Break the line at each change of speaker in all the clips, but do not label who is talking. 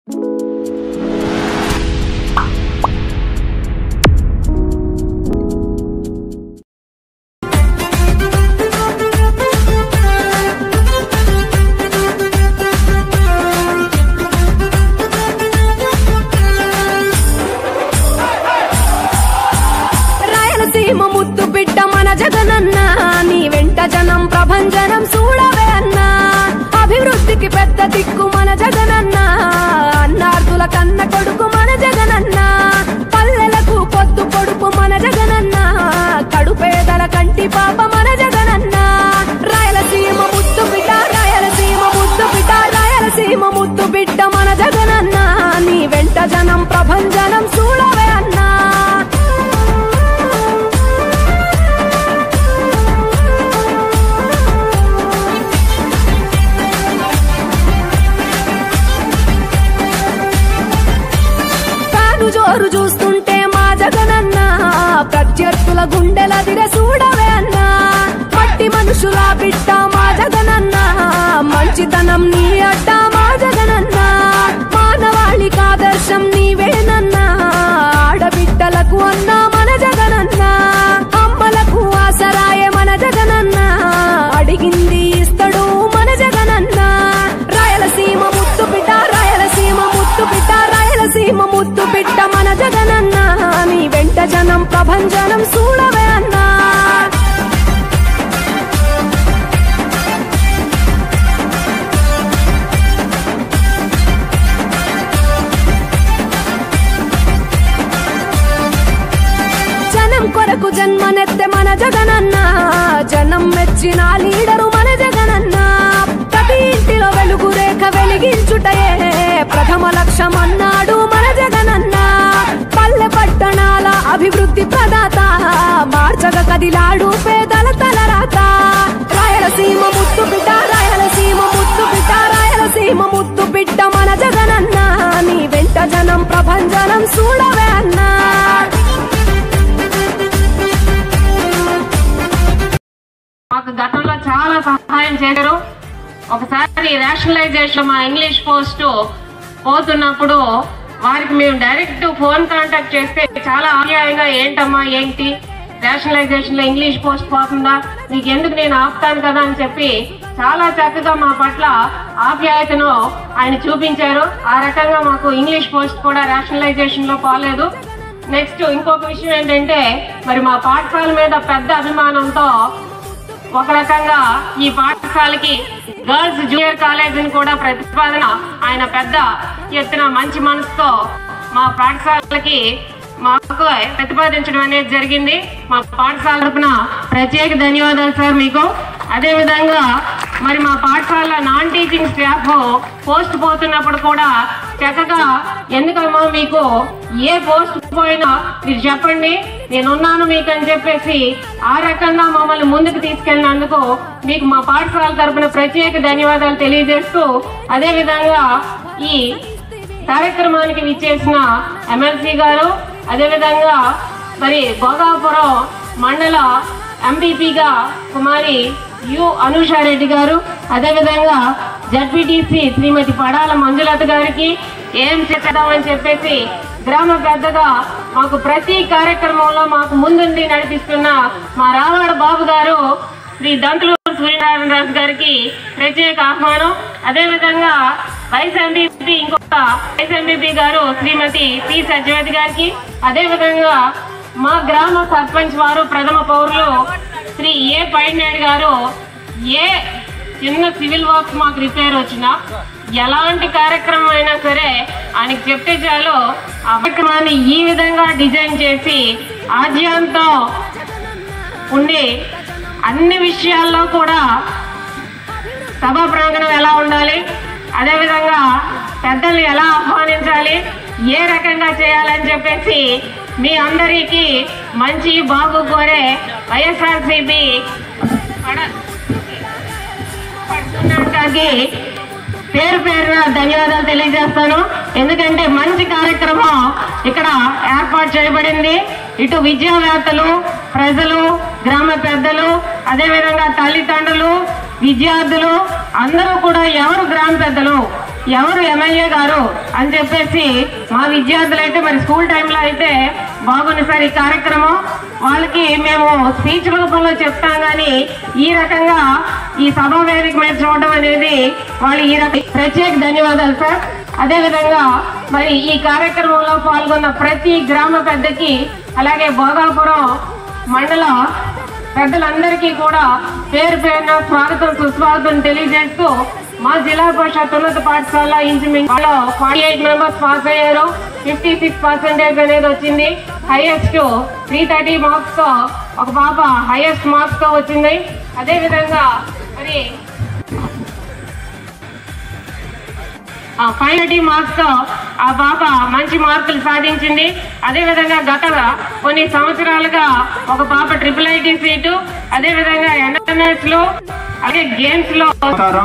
రాయలసీమ ముద్దు బిడ్డ మన జగనన్న నీ వెంట జనం ప్రభంజనం చూడవే అన్నా అభివృద్ధికి పెద్ద దిక్కు మన జగనన్న అన్నార్థుల కన్న కొడుకు మన జగనన్న పల్లెలకు పొద్దు పొడుపు మన జగనన్న కడుపేదల కంటి పాప మన జగనన్న రాయలసీమ ముద్దు బిడ్డ రాయలసీమ ముద్దు బిడ్డ రాయలసీమ ముద్దు బిడ్డ మన జగనన్న నీ వెంట జనం ప్రభంజనం చూడవే అన్నా తాను జోరు చూస్తుంటే మా జగనన్న ప్రత్యర్థుల గుండెల దిర చూడవే అన్నా మట్టి మనుషుల బిడ్డ మా జగనన్న మంచితనం నీ అడ్డ మా జగనన్న మానవాళికి ఆదర్శం నీవేనన్నా ఆడబిడ్డలకు అన్నా మన జగనన్న అమ్మలకు ఆసరాయే మన జగనన్న అడిగింది ఇస్తడు మన జగనన్న రాయలసీమ ముత్తు బిడ్డ రాయలసీమ ముత్తు బిడ్డ రాయలసీమ ముత్తు బిడ్డ మన జగనన్న నీ వెంట జనం ప్రభంజనం చూడవే అన్నా జనం కొరకు జన్మనెత్తే మన జగనన్న జనం మెచ్చిన లీడరు మన జగనన్న ప్రతి ఇంటిలో వెలుగు రేఖ వెలిగించుటయే ప్రథమ లక్ష్యం అన్నాడు మన జగనన్న పల్లె పట్టణాల అభివృద్ధి ప్రదాత మార్చగ కదిలాడు పేదల తలరాత రాయలసీమ ముత్తు బిడ్డ రాయలసీమ ముత్తు బిడ్డ రాయలసీమ ముత్తు బిడ్డ మన జగనన్న నీ వెంట జనం ప్రభంజనం చూడవే అన్నా
మాకు గతంలో చాలా సహాయం చేశారు ఒకసారి రేషనలైజేషన్ మా ఇంగ్లీష్ పోస్ట్ పోతున్నప్పుడు వారికి మేము డైరెక్ట్ ఫోన్ కాంటాక్ట్ చేస్తే చాలా ఆప్యాయంగా ఏంటమ్మా ఏంటి రేషనలైజేషన్ లో ఇంగ్లీష్ పోస్ట్ పోతుందా నీకు ఎందుకు నేను ఆపుతాను కదా అని చెప్పి చాలా చక్కగా మా పట్ల ఆప్యాయతను ఆయన చూపించారు ఆ రకంగా మాకు ఇంగ్లీష్ పోస్ట్ కూడా రేషనలైజేషన్ లో పోలేదు నెక్స్ట్ ఇంకొక విషయం ఏంటంటే మరి మా పాఠశాల మీద పెద్ద అభిమానంతో ఒక రకంగా ఈ పాఠశాలకి గర్ల్స్ జూనియర్ కాలేజీని కూడా ప్రతిపాదన ఆయన పెద్ద ఎత్తున మంచి మనసుతో మా పాఠశాలకి మాకు ప్రతిపాదించడం అనేది జరిగింది మా పాఠశాల తరపున ప్రత్యేక ధన్యవాదాలు సార్ మీకు అదే విధంగా మరి మా పాఠశాల నాన్ టీచింగ్ స్టాఫ్ పోస్ట్ పోతున్నప్పుడు కూడా చక్కగా ఎందుకమ్మా మీకు ఏ పోస్ట్ పోయినా మీరు చెప్పండి నేనున్నాను మీకు అని చెప్పేసి ఆ రకంగా మమ్మల్ని ముందుకు తీసుకెళ్ళినందుకు మీకు మా పాఠశాల తరపున ప్రత్యేక ధన్యవాదాలు తెలియజేస్తూ అదే విధంగా ఈ కార్యక్రమానికి విచ్చేసిన ఎమ్మెల్సీ గారు అదేవిధంగా మరి భోగాపురం మండల ఎంపీపీగా కుమారి యు అనూషారెడ్డి గారు అదేవిధంగా జడ్పీటీసీ శ్రీమతి పడాల మంజులత గారికి ఏం చేద్దామని చెప్పేసి గ్రామ పెద్దగా మాకు ప్రతి కార్యక్రమంలో మాకు ముందుండి నడిపిస్తున్న మా రావాడ బాబు గారు శ్రీ దంతులూరు సూర్యనారాయణ రాజు గారికి ప్రత్యేక ఆహ్వానం అదేవిధంగా వైస్ ఎంపీపీ ఇంకొక vice MPP garu Shrimati P Satyavathi గారికి అదేవిధంగా మా గ్రామ సర్పంచ్ వారు ప్రథమ పౌరులు శ్రీ ఏ పైనాయుడు గారు ఏ చిన్న సివిల్ వర్క్స్ మాకు రిపేర్ వచ్చినా ఎలాంటి కార్యక్రమం అయినా సరే ఆయనకి చెప్తే చాలు ఆ కార్యక్రమాన్ని ఈ విధంగా డిజైన్ చేసి ఆద్యంతం ఉండి అన్ని విషయాల్లో కూడా సభా ప్రాంగణం ఎలా ఉండాలి అదేవిధంగా పెద్దలు ఎలా ఆహ్వానించాలి ఏ రకంగా చేయాలని చెప్పేసి మీ అందరికీ మంచి బాగు కోరే వైఎస్ఆర్సీపీ పడుతున్నకి పేరు పేరున ధన్యవాదాలు తెలియజేస్తాను ఎందుకంటే మంచి కార్యక్రమం ఇక్కడ ఏర్పాటు చేయబడింది ఇటు విద్యావేత్తలు ప్రజలు గ్రామ పెద్దలు అదేవిధంగా తల్లిదండ్రులు విద్యార్థులు అందరూ కూడా ఎవరు గ్రామ పెద్దలు ఎవరు ఎమ్మెల్యే గారు అని చెప్పేసి మా విద్యార్థులు అయితే మరి స్కూల్ టైంలో అయితే బాగుంది సార్ ఈ కార్యక్రమం వాళ్ళకి మేము స్పీచ్ రూపంలో చెప్తాం కానీ ఈ రకంగా ఈ సభా వేదిక మీద చూడడం అనేది వాళ్ళు ఈ రకం ప్రత్యేక ధన్యవాదాలు సార్ అదేవిధంగా మరి ఈ కార్యక్రమంలో పాల్గొన్న ప్రతి గ్రామ పెద్దకి అలాగే భోగాపురం మండల పెద్దలందరికీ కూడా పేరు పేరున స్వాగతం సుస్వాగతం తెలియజేస్తూ మా జిల్లా పరిషత్ ఉన్నత పాఠశాల ఇంచుమించులో ఫార్టీ ఎయిట్ మెంబర్స్ పాస్ అయ్యారు ఫిఫ్టీ సిక్స్ పర్సెంటేజ్ అనేది వచ్చింది హైయెస్ట్ త్రీ థర్టీ మార్క్స్ తో ఒక పాప హైయెస్ట్ మార్క్స్ తో వచ్చింది అదే విధంగా మరి ఫైవ్ థర్టీ మార్క్స్ తో ఆ పాప మంచి మార్కులు సాధించింది అదే విధంగా గత కొన్ని సంవత్సరాలుగా ఒక పాప ట్రిపుల్ ఐటీ సీటు అదే విధంగా ఎన్ఎన్ఎస్ లో అలాగే గేమ్స్ లో
నమస్కారం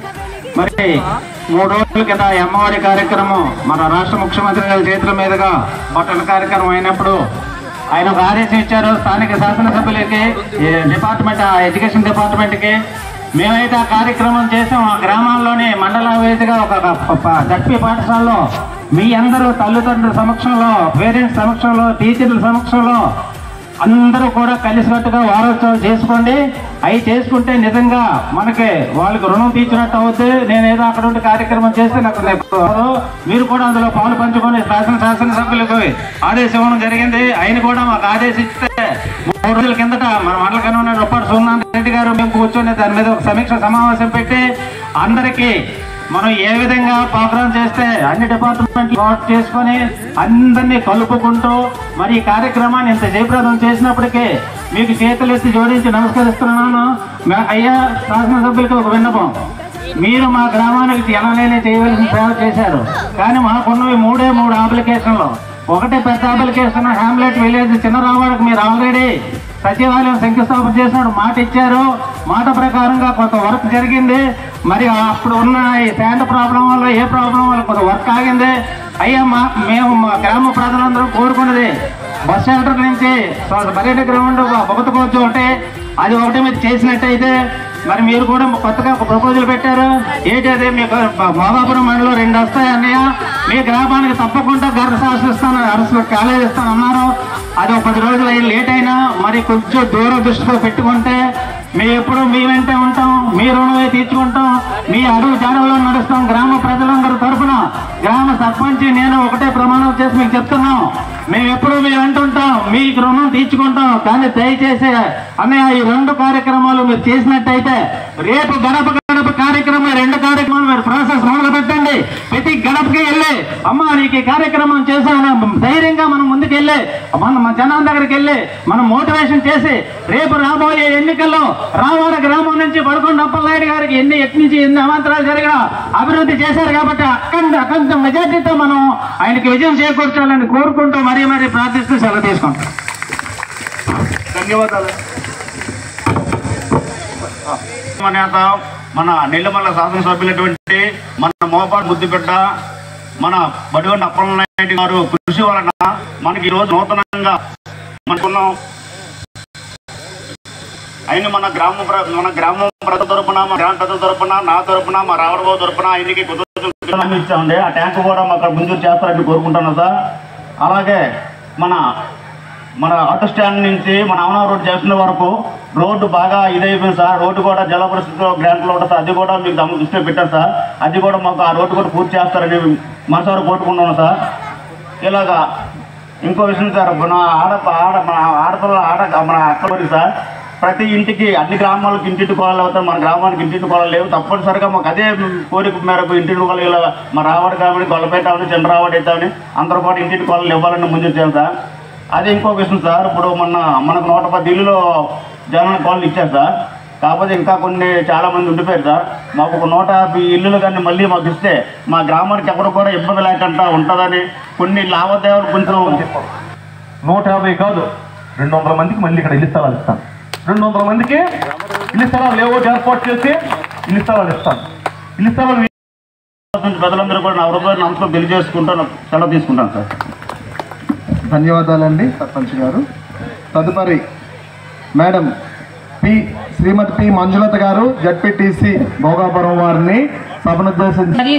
మరి మూడు రోజుల కింద ఈ అమ్మవారి కార్యక్రమం మన రాష్ట్ర ముఖ్యమంత్రి గారి చేతుల మీదుగా బట్టల కార్యక్రమం అయినప్పుడు ఆయన ఒక ఆదేశం ఇచ్చారు స్థానిక శాసనసభ్యులకి ఈ డిపార్ట్మెంట్ ఆ ఎడ్యుకేషన్ డిపార్ట్మెంట్కి మేమైతే ఆ కార్యక్రమం చేసాం ఆ గ్రామాల్లోనే మండల వేదికగా ఒక జడ్పీ పాఠశాలలో మీ అందరూ తల్లిదండ్రుల సమక్షంలో పేరెంట్స్ సమక్షంలో టీచర్ల సమక్షంలో అందరూ కూడా కలిసికట్టుగా వారోత్సవాలు చేసుకోండి అవి చేసుకుంటే నిజంగా మనకి వాళ్ళకి రుణం తీర్చినట్టు అవుద్ది నేను ఏదో అక్కడ ఉండి కార్యక్రమం చేస్తే నాకు రేపు మీరు కూడా అందులో పాలు పంచుకొని శాసన శాసనసభ్యులకు ఆదేశం ఇవ్వడం జరిగింది ఆయన కూడా మాకు ఆదేశిస్తే మూడు రోజుల కిందట మన మండల కన్వీనర్ రొప్పాడు సోమనాథ్ రెడ్డి గారు మేము కూర్చొని దాని మీద ఒక సమీక్ష సమావేశం పెట్టి అందరికీ మనం ఏ విధంగా ప్రోగ్రామ్ చేస్తే అన్ని డిపార్ట్మెంట్ వర్క్ చేసుకొని అందరినీ కలుపుకుంటూ మరి ఈ కార్యక్రమాన్ని ఇంత జయప్రదం చేసినప్పటికీ మీకు చేతులు ఎత్తి జోడించి నమస్కరిస్తున్నాను మా- అయ్యా శాసనసభ్యులకు ఒక విన్నపం మీరు మా గ్రామానికి ఎనలేని చేయవలసిన సేవ చేశారు కానీ మాకున్నవి మూడే మూడు అప్లికేషన్లు ఒకటి పెద్ద అప్లికేషన్ హ్యామ్లెట్ విలేజ్ చిన్న రావాడికి మీరు ఆల్రెడీ సచివాలయం శంకుస్థాపన చేసినప్పుడు మాట ఇచ్చారు మాట ప్రకారంగా కొంత వర్క్ జరిగింది మరి అప్పుడు ఉన్న ఈ శాండ్ ప్రాబ్లం వల్ల ఏ ప్రాబ్లం వల్ల కొంత వర్క్ ఆగింది అయ్యా మా మేము మా గ్రామ ప్రజలందరూ కోరుకున్నది బస్ షెల్టర్ నుంచి పర్యటక గ్రౌండ్ బొగతకోవచ్చు ఒకటి అది ఒకటి మీరు చేసినట్టయితే మరి మీరు కూడా కొత్తగా ఒక ప్రపోజల్ పెట్టారు ఏంటి అదే మీకు మోగాపురం మండలం రెండు వస్తాయి అన్నయ్య మీ గ్రామానికి తప్పకుండా గర్భశాస్త్ర ఇస్తాను అరసు కాలేజ్ ఇస్తాను అన్నారు అది ఒక పది రోజులు అయ్యి లేట్ అయినా మరి కొంచెం దూర దృష్టిలో పెట్టుకుంటే మేము ఎప్పుడు మీ వెంటే ఉంటాం మీ రుణమే తీర్చుకుంటాం మీ అడుగు జాడల్లో నడుస్తాం గ్రామ ప్రజలందరి తరఫున గ్రామ సర్పంచ్ నేను ఒకటే ప్రమాణం చేసి మీకు చెప్తున్నాం మేము ఎప్పుడు మీ వెంటుంటాం మీకు రుణం తీర్చుకుంటాం కానీ దయచేసి అన్నయ్య ఈ రెండు కార్యక్రమాలు మీరు చేసినట్టయితే రేపు గడప గడప కార్యక్రమం ఈ రెండు కార్యక్రమాలు మీరు ప్రాసెస్ మొదలు పెట్టండి ప్రతి గడపకి వెళ్ళి అమ్మ నీకు ఈ కార్యక్రమం చేసాను ధైర్యంగా మనం ముందుకు వెళ్ళి మన మన జనం దగ్గరికి వెళ్ళి మనం మోటివేషన్ చేసి రేపు రాబోయే ఎన్నికల్లో రావాడ గ్రామం నుంచి పడుకొండ అప్పలనాయుడు గారికి ఎన్ని ఎట్టు నుంచి ఎన్ని అవాంతరాలు జరిగినా అభివృద్ధి చేశారు కాబట్టి అఖండ అఖండ మెజార్టీతో మనం ఆయనకి విజయం చేకూర్చాలని కోరుకుంటూ మరీ మరీ ప్రార్థిస్తూ సెలవు తీసుకుంటాం
ధన్యవాదాలు మన నేత మన నెల్లిమల్ల శాసనసభ్యులటువంటి మన మోపాడు ముద్దుబిడ్డ మన బడిగొండ అప్పలనాయుడు గారు కృషి వలన మనకి ఈ రోజు నూతనంగా మనకున్నాం ఆయన మన గ్రామ ప్ర- మన గ్రామం ప్రజల తరపున మా గ్రామ ప్రజల తరపున నా తరపున మా రావడబాబు తరపున ఆయనకి కృతజ్ఞతలు ఇచ్చామండి ఆ ట్యాంక్ కూడా మాకు మంజూరు చేస్తారని కోరుకుంటున్నాను సార్ అలాగే మన మన ఆటో స్టాండ్ నుంచి మన అవనా రోడ్ చేస్తున్న వరకు రోడ్డు బాగా ఇదైపోయింది సార్ రోడ్డు కూడా జల పరిస్థితిలో గ్రాంట్లో ఉంటుంది సార్ అది కూడా మీకు దమ్ము దృష్టిలో పెట్టారు సార్ అది కూడా మాకు ఆ రోడ్డు కూడా పూర్తి చేస్తారని మనసారి కోరుకుంటున్నాను సార్ ఇలాగా ఇంకో విషయం సార్ మన ఆడ ఆడ మన ఆడపిల్ల ఆడ మన అక్కడి సార్ ప్రతి ఇంటికి అన్ని గ్రామాలకు ఇంటింటి కోళ్ళు అవుతాయి మన గ్రామానికి ఇంటింటి కోళ్ళు లేవు తప్పనిసరిగా మాకు అదే కోరిక మేరకు ఇంటింటి కోళ్ళు ఇలా మా రావడి కాబట్టి గొల్లపేట అవని చంద్రరావడి అవుతామని అందరూ కూడా ఇంటింటి కోళ్ళు ఇవ్వాలని ముందు వచ్చాను సార్ అదే ఇంకో విషయం సార్ ఇప్పుడు మొన్న మనకు నూట పది ఇల్లులో జగన్ కాలనీ ఇచ్చారు సార్ కాకపోతే ఇంకా కొన్ని చాలా మంది ఉండిపోయారు సార్ మాకు ఒక నూట యాభై ఇల్లులు కానీ మళ్ళీ మాకు ఇస్తే మా గ్రామానికి ఎవరు కూడా ఇబ్బంది లేకుండా ఉంటుందని కొన్ని లావాదేవీలు కొంచెం
నూట యాభై కాదు రెండు వందల మందికి మళ్ళీ ఇక్కడ ఇల్లు స్థలాలు ఇస్తాను రెండు వందల మందికి ఇల్లు స్థలాలు లేవో ఏర్పాటు చేసి ఇల్లు స్థలాలు ఇస్తాను ఇల్లు స్థలాలు
ప్రజలందరూ కూడా నా హృదయ నమస్కారం తెలియజేసుకుంటాను సెలవు తీసుకుంటాను సార్
ధన్యవాదాలండి సర్పంచ్ గారు తదుపరి madam P Shrimati P Manjulatha garu ZPTC Bhogapuram వారిని సభనుద్దేశించి
మరియు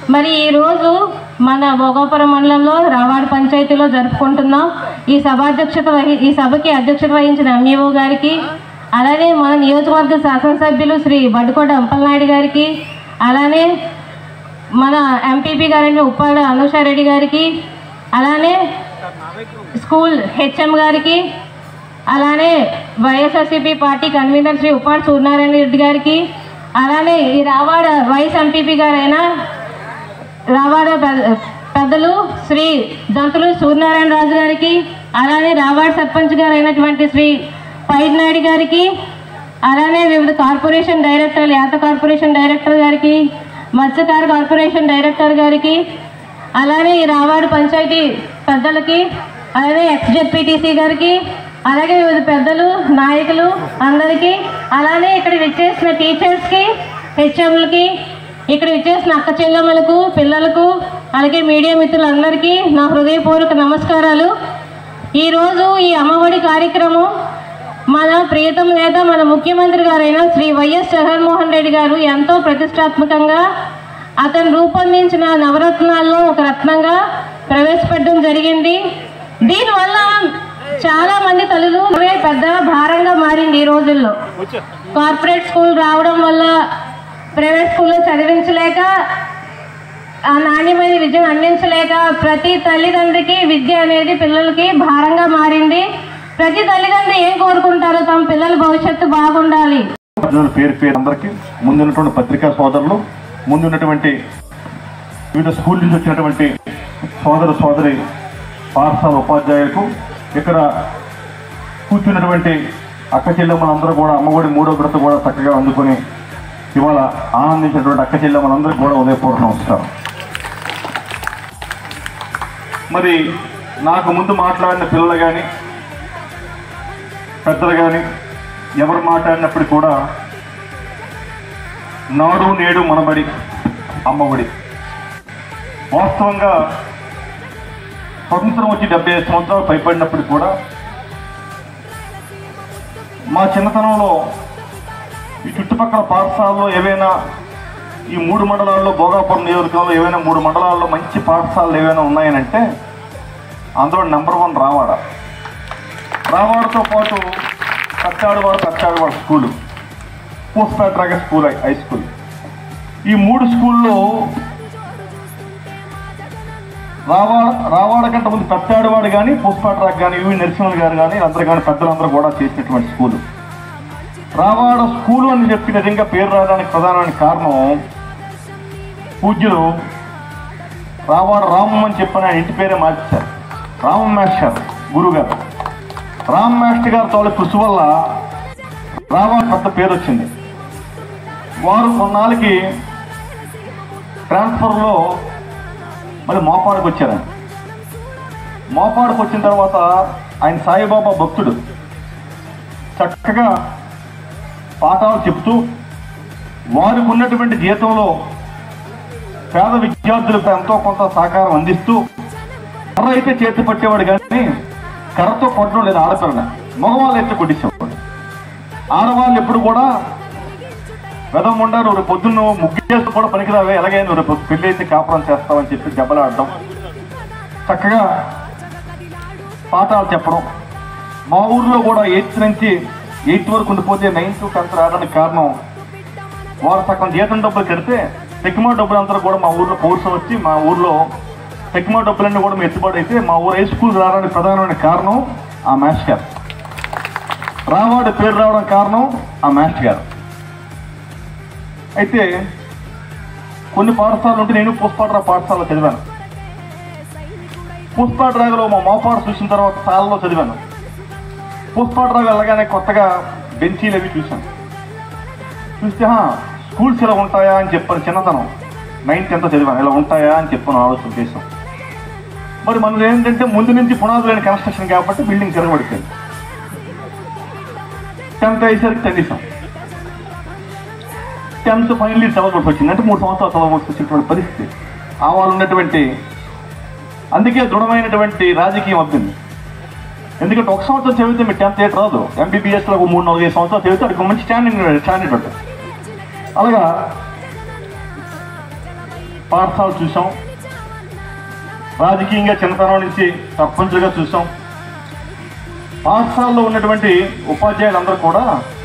మరి ఈరోజు మన భోగాపురం మండలంలో రావాడి పంచాయతీలో జరుపుకుంటున్నాం ఈ సభాధ్యక్షత వహి ఈ సభకి అధ్యక్షత వహించిన ఎంఈఓ గారికి అలానే మన నియోజకవర్గ శాసనసభ్యులు శ్రీ బడ్డుకోట అంపలనాయుడు గారికి అలానే మన ఎంపీపీ గారైన ఉప్పాడ అనూషారెడ్డి గారికి అలానే స్కూల్ హెచ్ఎం గారికి అలానే YSRCP party convener Shri Uppada Suryanarayana Reddy గారికి అలానే ఈ రావాడ వైస్ ఎంపీపీ గారైన రావాడ పెద్ద- పెద్దలు శ్రీ దంతులు సూర్యనారాయణ రాజు గారికి అలానే రావాడ సర్పంచ్ గారు అయినటువంటి శ్రీ పైడ్ నాయుడు గారికి అలానే వివిధ కార్పొరేషన్ డైరెక్టర్లు యాత కార్పొరేషన్ డైరెక్టర్ గారికి మత్స్యకార కార్పొరేషన్ డైరెక్టర్ గారికి అలానే ఈ రావాడు పంచాయతీ పెద్దలకి అలానే ఎక్స్జెడ్పీటీసీ గారికి అలాగే వివిధ పెద్దలు నాయకులు అందరికీ అలానే ఇక్కడ విచ్చేసిన టీచర్స్కి హెచ్ఎంలకి ఇక్కడ విచ్చేసిన అక్క చెల్లెమ్మలకు పిల్లలకు అలాగే మీడియా మిత్రులందరికీ నా హృదయపూర్వక నమస్కారాలు ఈరోజు ఈ అమ్మఒడి కార్యక్రమం మన ప్రియతమ నేత మన ముఖ్యమంత్రి గారైన శ్రీ వైఎస్ జగన్మోహన్ రెడ్డి గారు ఎంతో ప్రతిష్టాత్మకంగా అతను రూపొందించిన నవరత్నాల్లో ఒక రత్నంగా ప్రవేశపెట్టడం జరిగింది దీనివల్ల చాలా మంది తల్లులు పెద్ద భారంగా మారింది ఈ రోజుల్లో కార్పొరేట్ స్కూల్ రావడం వల్ల ప్రైవేట్ స్కూల్లో చదివించలేక ఆ నాణ్యమైన విద్యను అందించలేక ప్రతి తల్లిదండ్రికి విద్య అనేది పిల్లలకి భారంగా మారింది ప్రతి తల్లిదండ్రి ఏం కోరుకుంటారో తమ పిల్లల భవిష్యత్తు బాగుండాలి
అర్జునుల పేరు పేరు అందరికీ ముందున్నటువంటి పత్రికా సోదరులు ముందున్నటువంటి వివిధ స్కూల్ నుంచి వచ్చినటువంటి సోదర సోదరి పాఠశాల ఉపాధ్యాయులకు ఇక్కడ కూర్చున్నటువంటి అక్క చెల్లెమ్మలందరూ కూడా అమ్మఒడి మూడో విడత కూడా చక్కగా అందుకొని ఇవాళ ఆనందించినటువంటి అక్క చెల్లెమ్మలందరికీ కూడా ఉదయపూర్వక నమస్కారం మరి నాకు ముందు మాట్లాడిన పిల్లలు కానీ పెద్దలు కానీ ఎవరు మాట్లాడినప్పుడు కూడా నాడు నేడు మనబడి అమ్మఒడి వాస్తవంగా స్వతంత్రం వచ్చి డెబ్బై ఐదు సంవత్సరాలు పైపడినప్పుడు కూడా మా చిన్నతనంలో ఈ చుట్టుపక్కల పాఠశాలలో ఏవైనా ఈ మూడు మండలాల్లో భోగాపురం నియోజకవర్గంలో ఏవైనా మూడు మండలాల్లో మంచి పాఠశాలలు ఏవైనా ఉన్నాయనంటే అందులో నెంబర్ వన్ రావాడ రావాడతో పాటు కచ్చాడువాడ కచ్చాడువాడ స్కూలు పోస్ట్పేట రాగ స్కూల్ హై- హై స్కూల్ ఈ మూడు స్కూల్లో రావాడ రావాడ కంటే ముందు పెత్తాడువాడు కానీ పుష్పాట రాక్ కానీ యువి నరసింహన్ గారు కానీ అందరు కానీ పెద్దలందరూ కూడా చేసినటువంటి స్కూలు రావాడ స్కూలు అని చెప్పి నిజంగా పేరు రావడానికి ప్రధానమైన కారణం పూజ్యులు రావాడ రామం అని చెప్పిన ఆయన ఇంటి పేరే మార్చారు రామం మాస్టర్ గురువు గారు రామ్ మాస్టర్ గారి తోలి కృషి వల్ల రావాడ పెద్ద పేరు వచ్చింది వారు కొన్నాళ్ళకి ట్రాన్స్ఫర్లో మళ్ళీ మోపాడుకు వచ్చారు ఆయన. మోపాడుకు వచ్చిన తర్వాత ఆయన సాయిబాబా భక్తుడు చక్కగా పాఠాలు చెప్తూ వారికి ఉన్నటువంటి జీతంలో పేద విద్యార్థులకు ఎంతో కొంత సహకారం అందిస్తూ కర్ర అయితే చేతి పట్టేవాడు కానీ కర్రతో కొట్టడం లేదు ఆడపిల్లన మగవాళ్ళు అయితే కొట్టించేవాడు ఆడవాళ్ళు ఎప్పుడు కూడా వెదం ఉండారు రేపు పొద్దున్న ముగ్గు చేస్తూ కూడా పనికిరావే ఎలాగైనా రేపు పెళ్లి అయితే కాపురం చేస్తామని చెప్పి దెబ్బలాడడం చక్కగా పాఠాలు చెప్పడం మా ఊర్లో కూడా ఎయిత్ నుంచి ఎయిత్ వరకు ఉండిపోతే నైన్త్ టెన్త్ రావడానికి కారణం వారు సగం జీతం డబ్బులు కడితే తెక్కిమా డబ్బులు అంతా కూడా మా ఊర్లో పౌరుషం వచ్చి మా ఊర్లో తెక్కిమా డబ్బులన్నీ కూడా మేము ఎత్తుబడి అయితే మా ఊరు హై స్కూల్ రావడానికి ప్రధానమైన కారణం ఆ మాస్టర్ గారు రావాడు పేరు రావడం కారణం ఆ మాస్టర్ గారు అయితే కొన్ని పాఠశాలలు ఉంటే నేను పుష్పాటరా పాఠశాలలో చదివాను పుష్పాటరాగలో మా మోపాడు చూసిన తర్వాత సాలలో చదివాను పుష్పాటరాగు వెళ్ళగానే కొత్తగా బెంచీలు అవి చూశాను చూస్తే "హా, స్కూల్స్ ఇలా ఉంటాయా అని చెప్పాను చిన్నతనం నైన్త్ ఎంత చదివాను ఇలా ఉంటాయా అని చెప్పాను ఆలోచన చేసాం మరి మనది ఏంటంటే ముందు నుంచి పునాదులు లేని కన్స్ట్రక్షన్ కాబట్టి బిల్డింగ్ తిరగబడిపోయింది టెన్త్ అయ్యేసరికి చదివాం టెన్త్ ఫైనల్ ఇయర్ చదవవలసి వచ్చింది అంటే మూడు సంవత్సరాలు చదవవలసి వచ్చినటువంటి పరిస్థితి ఆ వాళ్ళు ఉన్నటువంటి అందుకే దృఢమైనటువంటి రాజకీయం వద్దండి ఎందుకంటే ఒక సంవత్సరం చదివితే మీరు టెన్త్ ఎయిట్ రాదు ఎంబీబీఎస్లో ఒక మూడు నాలుగు ఐదు సంవత్సరాలు చదివితే అక్కడ మంచి స్టాండింగ్ స్టాండర్డ్ ఉంటుంది అలాగా పాఠశాల చూసాం రాజకీయంగా చిన్నతనం నుంచి సర్పంచులుగా చూసాం పాఠశాలలో ఉన్నటువంటి ఉపాధ్యాయులందరూ కూడా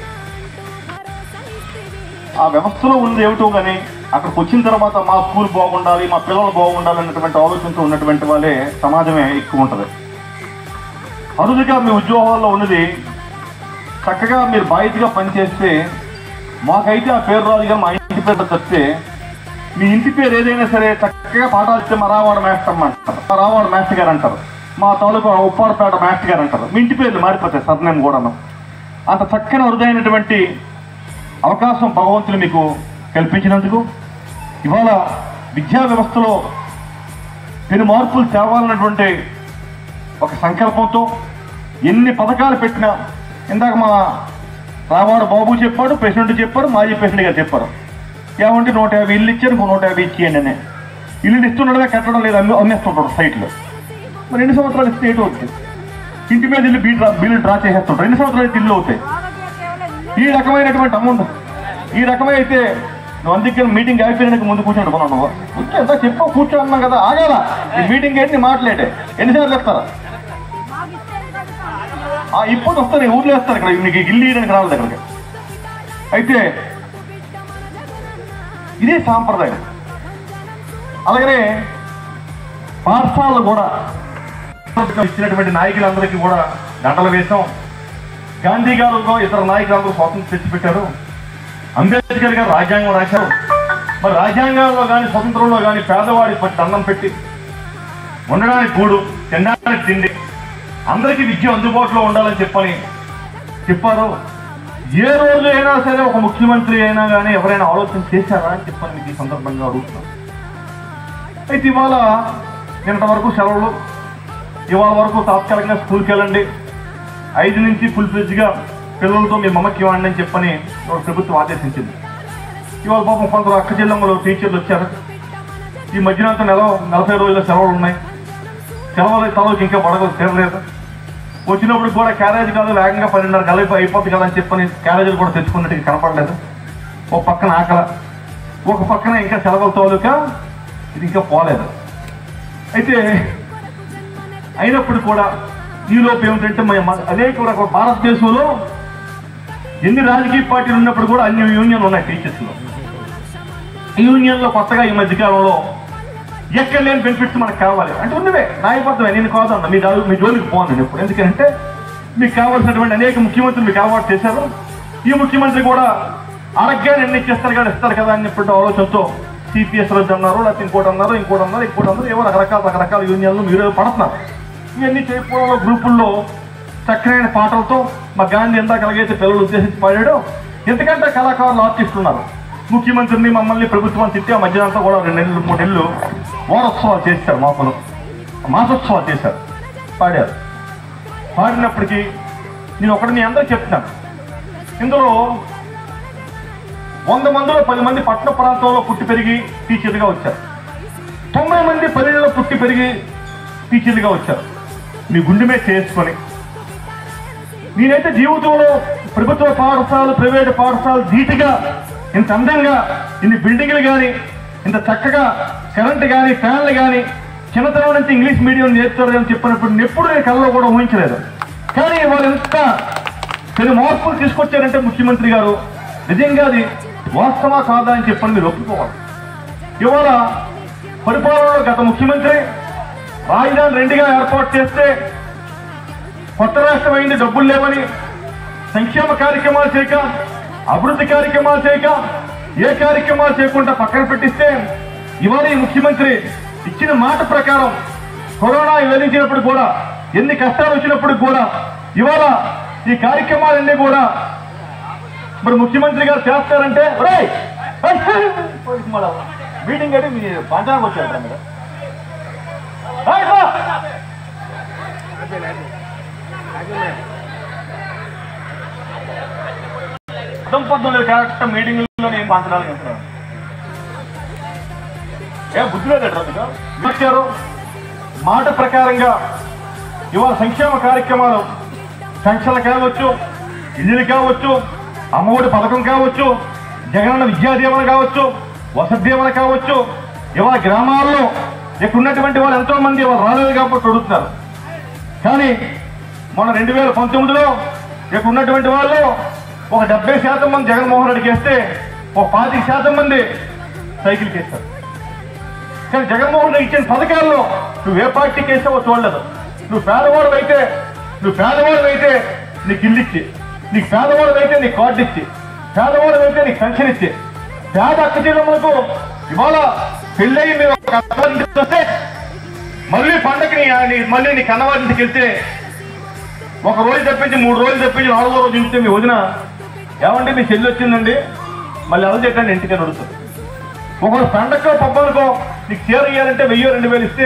ఆ వ్యవస్థలో ఉన్నది ఏమిటో కానీ అక్కడికి వచ్చిన తర్వాత మా స్కూల్ బాగుండాలి మా పిల్లలు బాగుండాలి అన్నటువంటి ఆలోచనతో ఉన్నటువంటి వాళ్ళే సమాజమే ఎక్కువ ఉంటుంది అరుదుగా మీ ఉద్యోగాల్లో ఉన్నది చక్కగా మీరు బాధ్యతగా పనిచేస్తే మాకైతే ఆ పేరు రాదు కానీ మా ఇంటి పేరు తప్పితే మీ ఇంటి పేరు ఏదైనా సరే చక్కగా పాఠాలు ఇస్తే మా రావాడ మాస్టర్ అంటారు మా రావాడ మాస్టర్ గారు అంటారు మా తాలూకా ఉప్పాడపేట మాస్టర్ గారు అంటారు మీ ఇంటి పేర్లు మారిపోతాయి సర్నేమ్ కూడాను అంత చక్కని అరుదైనటువంటి అవకాశం భగవంతుడు మీకు కల్పించినందుకు ఇవాళ విద్యా వ్యవస్థలో పెను మార్పులు తేవాలన్నటువంటి ఒక సంకల్పంతో ఎన్ని పథకాలు పెట్టినా ఇందాక మా రావాడు బాబు చెప్పాడు ప్రెసిడెంట్ చెప్పాడు మాజీ ప్రెసిడెంట్ గారు చెప్పారు ఏమంటే నూట యాభై ఇల్లు ఇచ్చారు ఇంకో నూట యాభై ఇచ్చేయండి అని ఇల్లు ఇస్తుండడమే కట్టడం లేదు అమ్మే అమ్మేస్తుంటాడు సైట్లో మరి ఎన్ని సంవత్సరాలు ఇస్తే ఏటో అవుతుంది ఇంటి మీద ఇల్లు బీ డ్రా బిల్లు డ్రా చేసేస్తుంటారు ఎన్ని సంవత్సరాలు అయితే ఇల్లు అవుతాయి ఈ రకమైనటువంటి అమౌంట్ ఈ రకమైన అయితే నువ్వు అందుకే మీటింగ్ అయిపోయినాక ముందు కూర్చోండి అనుకున్నావు నువ్వు కూర్చో ఎంత చెప్పు కూర్చో అన్నాం కదా ఆగాల ఈ మీటింగ్ ఏంటి మాట్లాడే ఎన్నిసార్లు వస్తారా ఆ ఇప్పుడు వస్తారు ఈ ఊర్లో వస్తారు ఇక్కడ మీకు ఇల్లు ఇయడానికి రావాలి దగ్గరికి అయితే ఇదే సాంప్రదాయం అలాగనే పాఠశాలలు కూడా ఇచ్చినటువంటి నాయకులందరికీ కూడా దండలు వేశాం గాంధీ గారు ఇతర నాయకులందరూ స్వాతంత్రం తెచ్చిపెట్టారు అంబేద్కర్ గారు రాజ్యాంగం రాశారు మరి రాజ్యాంగాల్లో కానీ స్వతంత్రంలో కానీ పేదవాడి పట్టి దండం పెట్టి ఉండడానికి కూడు తినడానికి తిండి అందరికీ విద్య అందుబాటులో ఉండాలని చెప్పని చెప్పారు ఏ రోజు అయినా సరే ఒక ముఖ్యమంత్రి అయినా కానీ ఎవరైనా ఆలోచన చేశారా అని చెప్పని మీకు ఈ సందర్భంగా అడుగుతున్నాను అయితే ఇవాళ నిన్నటి వరకు సెలవులు ఇవాళ వరకు తాత్కాలికంగా స్కూల్కి వెళ్ళండి ఐదు నుంచి ఫుల్ ఫ్లెజ్గా పిల్లలతో మీ మమ్మకి ఇవ్వండి అని చెప్పని ఇవాళ ప్రభుత్వం ఆదేశించింది ఇవాళ పాపం కొందరు అక్క జిల్లాలో టీచర్లు వచ్చారు ఈ మధ్యనంత నెల నలభై రోజుల సెలవులు ఉన్నాయి సెలవులు తలకి ఇంకా పడగ తీరలేదు వచ్చినప్పుడు కూడా క్యారేజ్ కాదు వేగంగా పన్నెండున్నర కలిపి అయిపోతుంది కదా అని చెప్పని క్యారేజీలు కూడా తెచ్చుకున్నట్టుగా కనపడలేదు ఒక పక్కన ఆకల ఒక పక్కన ఇంకా సెలవుల తాలూకా ఇది ఇంకా పోలేదు అయితే అయినప్పుడు కూడా ఈలోపు ఏమిటంటే మన అదే కూడా ఒక భారతదేశంలో ఎన్ని రాజకీయ పార్టీలు ఉన్నప్పుడు కూడా అన్ని యూనియన్లు ఉన్నాయి టీచర్స్లో ఈ యూనియన్లో కొత్తగా ఈ మధ్యకాలంలో ఎక్కడ లేని బెనిఫిట్స్ మనకు కావాలి అంటే ఉన్నవే న్యాయబద్ధమే నేను కాదన్న మీ దాని మీ జోలికి పోను నేను ఇప్పుడు ఎందుకంటే మీకు కావాల్సినటువంటి అనేక ముఖ్యమంత్రులు మీకు అలవాటు చేశారు ఈ ముఖ్యమంత్రి కూడా ఆరోగ్యాన్ని ఎన్ని ఇచ్చేస్తారు కదా ఇస్తారు కదా అని చెప్పిన ఆలోచనతో సిపిఎస్ రద్దు అన్నారు లేకపోతే ఇంకోటి అన్నారు ఇంకోటి అన్నారు ఇంకోటి అన్నారు ఏవో రకరకాల రకరకాల యూనియన్లు మీరు పడుతున్నారు ఇవన్నీ చేయకపోవడంలో గ్రూపుల్లో చక్కనైన పాటలతో మా గాంధీ ఎందాక ఎలాగైతే పిల్లలు ఉద్దేశించి పాడాడో ఎంతకంటే కళాకారులు ఆర్టిస్టులు ఉన్నారు ముఖ్యమంత్రిని మమ్మల్ని ప్రభుత్వం తిట్టి ఆ మధ్యనంతా కూడా రెండు నెలలు మూడు నెలలు వారోత్సవాలు చేశారు మాపలు మాసోత్సవాలు చేశారు పాడారు పాడినప్పటికీ నేను ఒకటి మీ అందరూ చెప్తాను ఇందులో వంద మందిలో పది మంది పట్టణ ప్రాంతంలో పుట్టి పెరిగి టీచర్లుగా వచ్చారు తొంభై మంది పల్లెల్లో పుట్టి పెరిగి టీచర్లుగా వచ్చారు మీ గుండె మీద చేసుకొని నేనైతే జీవితంలో ప్రభుత్వ పాఠశాలలు ప్రైవేటు పాఠశాలలు ధీటుగా ఇంత అందంగా ఇన్ని బిల్డింగ్లు కానీ ఇంత చక్కగా కరెంట్ కానీ ఫ్యాన్లు కానీ చిన్నతనం నుంచి ఇంగ్లీష్ మీడియం నేర్చుతారు అని చెప్పినప్పుడు నేను ఎప్పుడు నేను కళ్ళలో కూడా ఊహించలేదు కానీ వాళ్ళు ఎంత కొన్ని మార్పులు తీసుకొచ్చారంటే ముఖ్యమంత్రి గారు నిజంగా అది వాస్తవా కాదా అని చెప్పని మీరు ఒప్పుకోవాలి ఇవాళ పరిపాలనలో గత ముఖ్యమంత్రి రాజధాని రెండుగా ఏర్పాటు చేస్తే కొత్త రాష్ట్రం అయింది డబ్బులు లేవని సంక్షేమ కార్యక్రమాలు చేయక అభివృద్ధి కార్యక్రమాలు చేయక ఏ కార్యక్రమాలు చేయకుండా పక్కన పెట్టిస్తే ఇవాళ ఈ ముఖ్యమంత్రి ఇచ్చిన మాట ప్రకారం కరోనా వెలించినప్పుడు కూడా ఎన్ని కష్టాలు వచ్చినప్పుడు కూడా ఇవాళ ఈ కార్యక్రమాలన్నీ కూడా మరి ముఖ్యమంత్రి గారు చేస్తారంటే ఒరేయ్! మీటింగ్ అంటే మీ పంచాంగం వచ్చారు మీరు రైట్ రా! అర్థం పొద్దున్న కరెక్ట్ మీటింగ్లో నేను పంచడానికి వెళ్తున్నాను ఏ బుద్ధి లేదట్రా వచ్చారు మాట ప్రకారంగా ఇవాళ సంక్షేమ కార్యక్రమాలు పెన్షన్లు కావచ్చు ఇల్లులు కావచ్చు అమ్మఒడి పథకం కావచ్చు జగనన్న విద్యా దీవెన కావచ్చు వసతి దీవెన కావచ్చు ఇవాళ గ్రామాల్లో ఇక్కడ ఉన్నటువంటి వాళ్ళు ఎంతో మంది ఇవాళ రాలేదు కాబట్టి అడుగుతున్నారు కానీ మొన్న రెండు వేల పంతొమ్మిదిలో ఇక్కడ ఉన్నటువంటి వాళ్ళు ఒక డెబ్బై శాతం మంది జగన్మోహన్ రెడ్డికి వేస్తే ఒక పాతిక శాతం మంది సైకిల్కి వేస్తారు కానీ జగన్మోహన్ రెడ్డి ఇచ్చిన పథకాల్లో నువ్వు ఏ పార్టీకి వేసావో చూడలేదు నువ్వు పేదవాడు అయితే నువ్వు పేదవాడు అయితే నీకు ఇల్లు ఇచ్చి నీకు పేదవాడు అయితే నీకు కార్డు ఇచ్చి పేదవాడు అయితే నీకు పెన్షన్ ఇచ్చి పేద అక్క చెల్లెమ్మలకు ఇవాళ పెళ్ళయి మీరు ఒక అత్తవారింటికి వస్తే మళ్ళీ పండగకి నీ- నీ- మళ్ళీ నీ కన్నవారింటికి వెళ్తే ఒక రోజు తప్పించి మూడు రోజులు తప్పించి నాలుగో రోజు చూస్తే మీ వదిన ఏమంటే మీ చెల్లి వచ్చిందండి మళ్ళీ ఎవరు చెప్పండి ఇంటికి అని అడుగుతుంది ఒకరు పండగకో పబ్బనుకో నీకు చీర ఇయ్యాలంటే వెయ్యో రెండు వేలు ఇస్తే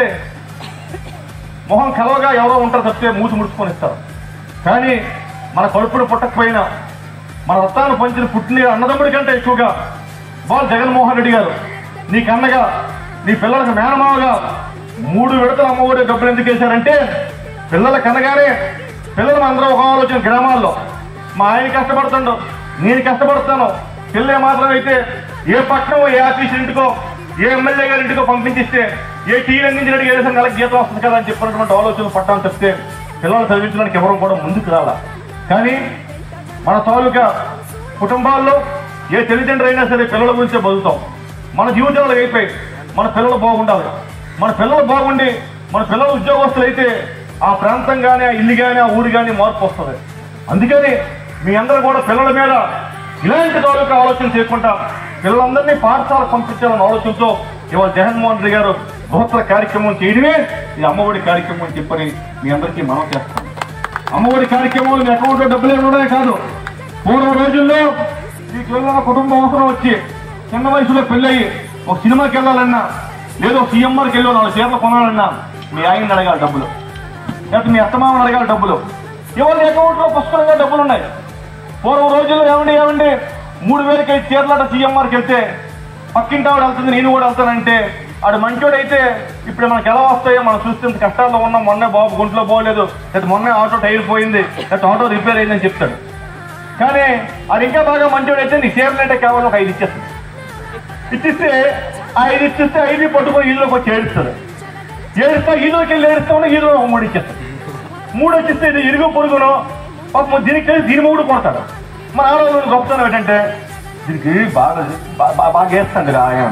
మొహం కలవగా ఎవరో ఉంటారు తప్పితే మూసి ముడుచుకొని ఇస్తారు కానీ మన కడుపును పుట్టకపోయినా మన రక్తాన్ని పంచిన పుట్టిన అన్నదమ్ముడి కంటే ఎక్కువగా బాల్ జగన్మోహన్ రెడ్డి గారు నీ కన్నగా నీ పిల్లలకు మేనమావగా మూడు విడతల అమ్మఒడి డబ్బులు ఎందుకు వేశారంటే పిల్లల కనగానే పిల్లలు అందరూ ఒక ఆలోచన గ్రామాల్లో మా ఆయన కష్టపడుతుండు నేను కష్టపడుతాను పిల్లే మాత్రం అయితే ఏ పట్టణం ఏ ఆఫీస్ ఇంటికో ఏ ఎమ్మెల్యే గారి ఇంటికో పంపించిస్తే ఏ టీ అందించినట్టు ఏదో నెలకు గీతం వస్తుంది కదా అని చెప్పినటువంటి ఆలోచనలు పట్టాలని చెప్తే పిల్లలు చదివించడానికి ఎవరు కూడా ముందుకు రాలా కానీ మన తాలూకా కుటుంబాల్లో ఏ తల్లిదండ్రులు అయినా సరే పిల్లల గురించే బతుకుతాం మన జీవితాలు అయిపోయి మన పిల్లలు బాగుండాలి మన పిల్లలు బాగుండి మన పిల్లలు ఉద్యోగస్తులు అయితే ఆ ప్రాంతం కానీ ఆ ఇల్లు కానీ ఆ ఊరు కానీ మార్పు వస్తుంది అందుకని మీ అందరూ కూడా పిల్లల మీద ఇలాంటి తాలూకా ఆలోచన చేయకుండా పిల్లలందరినీ పాఠశాల పంపించాలన్న ఆలోచనతో ఇవాళ జగన్మోహన్ రెడ్డి గారు బృహత్తర కార్యక్రమం చేయడమే ఈ అమ్మఒడి కార్యక్రమం అని చెప్పని మీ అందరికీ మనం చేస్తాం అమ్మఒడి కార్యక్రమాలు మీ అకౌంట్లో డబ్బులు ఇవ్వడమే కాదు పూర్వ రోజుల్లో ఈ పిల్లల కుటుంబ అవసరం వచ్చి చిన్న వయసులో పెళ్ళయి ఒక సినిమాకి వెళ్ళాలన్నా లేదో సీఎంఆర్కి వెళ్ళి నాలుగు చీరలు కొనాలన్నా మీ ఆయన అడగాలి డబ్బులు లేకపోతే మీ అత్తమామని అడగాలి డబ్బులు ఎవరి అకౌంట్లో పుష్కలంగా డబ్బులు ఉన్నాయి పూర్వం రోజుల్లో ఏమండి ఏమండి మూడు వేలకి ఐదు చీరలాట సీఎంఆర్కి వెళ్తే పక్కింటి ఆవిడ వెళ్తుంది నేను కూడా వెళ్తానంటే ఆడు మంచోడైతే ఇప్పుడు మనకి ఎలా వస్తాయో మనం చూస్తే ఇంత కష్టాల్లో ఉన్నాం మొన్నే బాబు గుంట్లో పోలేదు లేదా మొన్నే ఆటో టైర్ పోయింది లేదా ఆటో రిపేర్ అయిందని చెప్తాడు కానీ అది ఇంకా బాగా మంచోడైతే నీ చీరలు అంటే కేవలం ఒక ఐదు ఇచ్చేస్తుంది ఇచ్చిస్తే ఆ ఐదు ఇచ్చిస్తే ఐదు పట్టుకొని ఈలోకి వచ్చి ఏడుస్తాడు ఏడుస్తా ఈలోకి వెళ్ళి ఏడుస్తా ఉన్నా ఈలో ఒక మూడు ఇచ్చేస్తాడు మూడు వచ్చిస్తే ఇది ఇరుగు పొరుగును పాపం దీనికి తెలిసి దీని మూడు కొడతాడు మన ఆడవాళ్ళు గొప్పతనం ఏంటంటే దీనికి బాగా బా- బా- బాగా వేస్తాడు రా ఆయన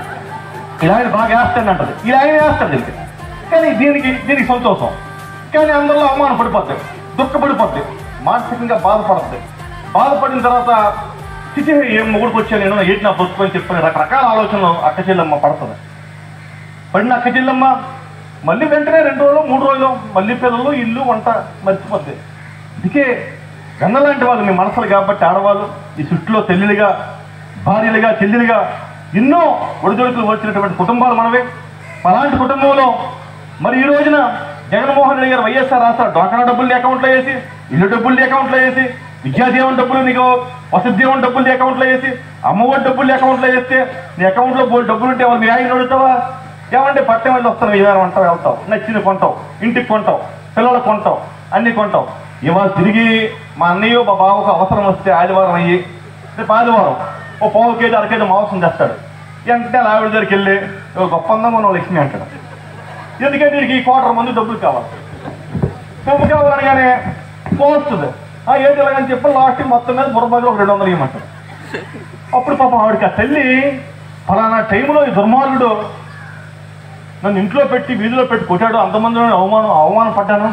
ఇలా ఆయన బాగా వేస్తాడు అంటది ఇలా ఆయన వేస్తాడు దీనికి కానీ దీనికి దీనికి సంతోషం కానీ అందరిలో అవమానం పడిపోద్ది దుఃఖపడిపోద్ది మానసికంగా బాధపడుతుంది బాధపడిన తర్వాత చిచి ఏం మొగుడికి వచ్చా నేను ఏంటి నా బతుకు అని చెప్పని రకరకాల ఆలోచనలు అక్క చెల్లెమ్మ పడుతుంది పడిన అక్క చెల్లెమ్మ మళ్ళీ వెంటనే రెండు రోజులు మూడు రోజులు మళ్ళీ పిల్లలు ఇల్లు వంట మర్చిపోద్ది అందుకే గన్నలాంటి వాళ్ళు మీ మనసులు కాబట్టి ఆడవాళ్ళు ఈ చుట్టులో చెల్లెలుగా భార్యలుగా చెల్లెలుగా ఎన్నో ఒడిదొడుకులు వచ్చినటువంటి కుటుంబాలు మనవే అలాంటి కుటుంబంలో మరి ఈ రోజున జగన్మోహన్ రెడ్డి గారు వైఎస్ఆర్ రాష్ట్ర డ్వాక్రా డబ్బులు నీ అకౌంట్లో వేసి ఇల్లు డబ్బులు నీ అకౌంట్లో వేసి విద్యాదీవన డబ్బులు నీకు వసతి దీవెన డబ్బులు నీ అకౌంట్లో వేసి అమ్మఒడి డబ్బులు నీ అకౌంట్లో వేస్తే నీ అకౌంట్లో బోల్ డబ్బులు ఉంటే వాళ్ళు మీ ఆయన అడుగుతావా ఏమంటే పట్టణం వెళ్ళి వస్తాను విధానం అంటావు వెళ్తావు నచ్చింది కొంటావు ఇంటికి కొంటావు పిల్లలకు కొంటావు అన్ని కొంటావు ఇవాళ తిరిగి మా అన్నయ్య మా బావకు అవసరం వస్తే ఆదివారం అయ్యి రేపు ఆదివారం ఓ పావు కేజీ అర కేజీ మాంసం తెస్తాడు వెంటనే అలా ఆవిడ దగ్గరికి వెళ్ళి "ఓ గొప్ప అందంగా ఉన్న లక్ష్మి అంటాడు ఎందుకంటే వీడికి ఈ క్వార్టర్ మంది డబ్బులు కావాలి డబ్బు కావాలనగానే పోస్తుంది ఆ ఏంటి ఇలాగని చెప్పి లాస్ట్ మొత్తం మీద బుర్రబాజు ఒక రెండు వందలు ఇవ్వమంటాడు అప్పుడు పాపం ఆవిడకి ఆ తల్లి ఫలానా టైంలో ఈ దుర్మార్గుడు నన్ను ఇంట్లో పెట్టి వీధిలో పెట్టి కొట్టాడు అంతమందిలో నేను అవమానం అవమానం పడ్డాను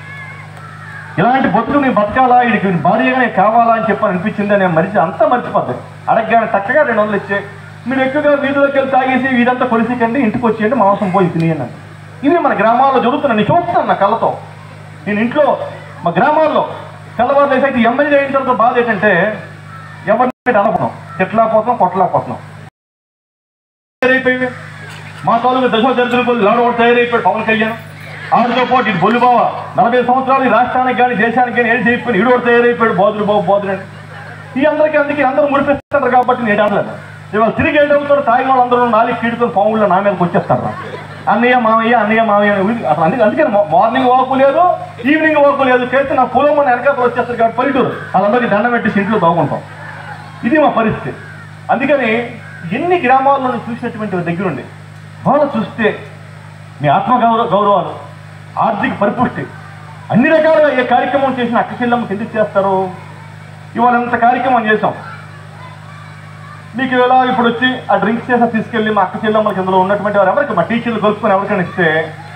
ఇలాంటి బతుకు నేను బతకాలా వీడికి భార్యగానే కావాలా అని చెప్పని అనిపించింది నేను మరిచి అంతా మర్చిపోద్ది అడగగానే చక్కగా రెండు వందలు ఇచ్చే మీరు ఎక్కువగా వీధిలోకి వెళ్ళి తాగేసి వీధంతా కొలిసికండి ఇంటికి వచ్చేయండి మాంసం పోయి తినేయండి ఇవి మన గ్రామాల్లో జరుగుతున్నాయి నేను చూస్తాను నా కళ్ళతో నేను ఇంట్లో మా గ్రామాల్లో తెల్లవారు లేసి అయితే ఎమ్మెల్యే అయిన తర్వాత బాధ ఏంటంటే ఎవరిని అనపడం తిట్టలేకపోతున్నాం కొట్టలేకపోతున్నాం తయారైపోయింది మా తాలూకు దశ దరిద్రులు లాడవాడు తయారైపోయాడు పవన్ కళ్యాణ్ ఆడితో పాటు ఇటు బొల్లు బావ నలభై సంవత్సరాలు ఈ రాష్ట్రానికి కానీ దేశానికి కానీ ఏం చేయకపోయిన ఈడోడు తయారైపోయాడు బోధుడు బాబు బోధుడు అని ఈ అందరికీ అందుకే అందరూ ముడిపిస్తారు కాబట్టి నేను ఆడలేదు ఇవాళ తిరిగి ఏడవుతారు తాగిన వాళ్ళందరూ నాలుగు కీడుతో పాముల్లో నా మీదకి వచ్చేస్తారు అన్నయ్య మామయ్య అన్నయ్య మామయ్య అని ఊరి- అసలు అందుకే అందుకే మా- మార్నింగ్ వాకు లేదు ఈవినింగ్ వాకు లేదు చేస్తే నా పొలం మన వెనకాల వచ్చేస్తారు కాబట్టి పల్లెటూరు వాళ్ళందరికీ దండం పెట్టి ఇంట్లో తోగుంటాం ఇది మా పరిస్థితి అందుకని ఎన్ని గ్రామాల్లో చూసినటువంటి దగ్గరుండి వాళ్ళు చూస్తే మీ ఆత్మ గౌరవ గౌరవాలు ఆర్థిక పరిపుష్టి అన్ని రకాలుగా ఏ కార్యక్రమం చేసిన అక్క చెల్లెమ్మకి ఎందుకు చేస్తారు ఇవాళ ఇంత కార్యక్రమం చేసాం మీకు ఇలా ఇప్పుడు వచ్చి ఆ డ్రింక్స్ చేసా తీసుకెళ్ళి మా అక్క చెల్లెమ్మలకి ఇందులో ఉన్నటువంటి వారు ఎవరికి మా టీచర్లు కలుసుకొని ఎవరికైనా ఇస్తే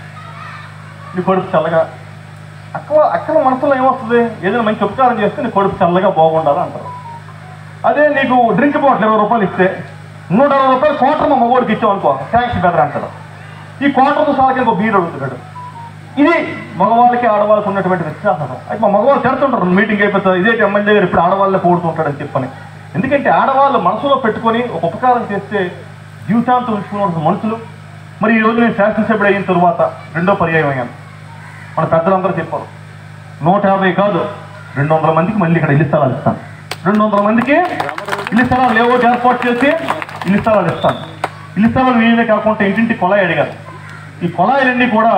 నీ కొడుకు చల్లగా అక్క అక్కల మనసులో ఏమొస్తుంది ఏదైనా మంచి ఉపకారం చేస్తే నీ కొడుకు చల్లగా బాగుండాలి అంటారు అదే నీకు డ్రింక్ బాటిల్ ఇరవై రూపాయలు ఇస్తే నూట అరవై రూపాయలు క్వార్టర్ మా మగవాడికి ఇచ్చావు అనుకో థ్యాంక్స్ బెదర్ అంటాడు ఈ క్వార్టర్తో సాలకి ఇంకో బీర్ అడుగుతున్నాడు ఇది మగవాళ్ళకి ఆడవాళ్ళకి ఉన్నటువంటి వ్యత్యాసం అయితే మా మగవాళ్ళు తిడుతుంటారు మీటింగ్ అయిపోతుంది ఇదే ఎమ్మెల్యే గారు ఇప్పుడు ఆడవాళ్ళే పోడుతుంటాడని చెప్పని ఎందుకంటే ఆడవాళ్ళు మనసులో పెట్టుకొని ఒక ఉపకారం చేస్తే జీవితాంతం ఉంచుకున్న మనుషులు మరి ఈ రోజు నేను శాసనసభ్యుడు అయిన తరువాత రెండో పర్యాయం అయ్యాను మన పెద్దలందరూ చెప్పారు నూట యాభై కాదు రెండు వందల మందికి మళ్ళీ ఇక్కడ ఇల్లు స్థలాలు ఇస్తాను రెండు వందల మందికి ఇల్లు స్థలాలు లేవో ఏర్పాటు చేసి ఇల్లు స్థలాలు ఇస్తాను ఇల్లు స్థలాలు వీళ్ళే కాకుండా ఇంటింటి కొలాయి అడిగారు ఈ కొలాయిలన్నీ కూడా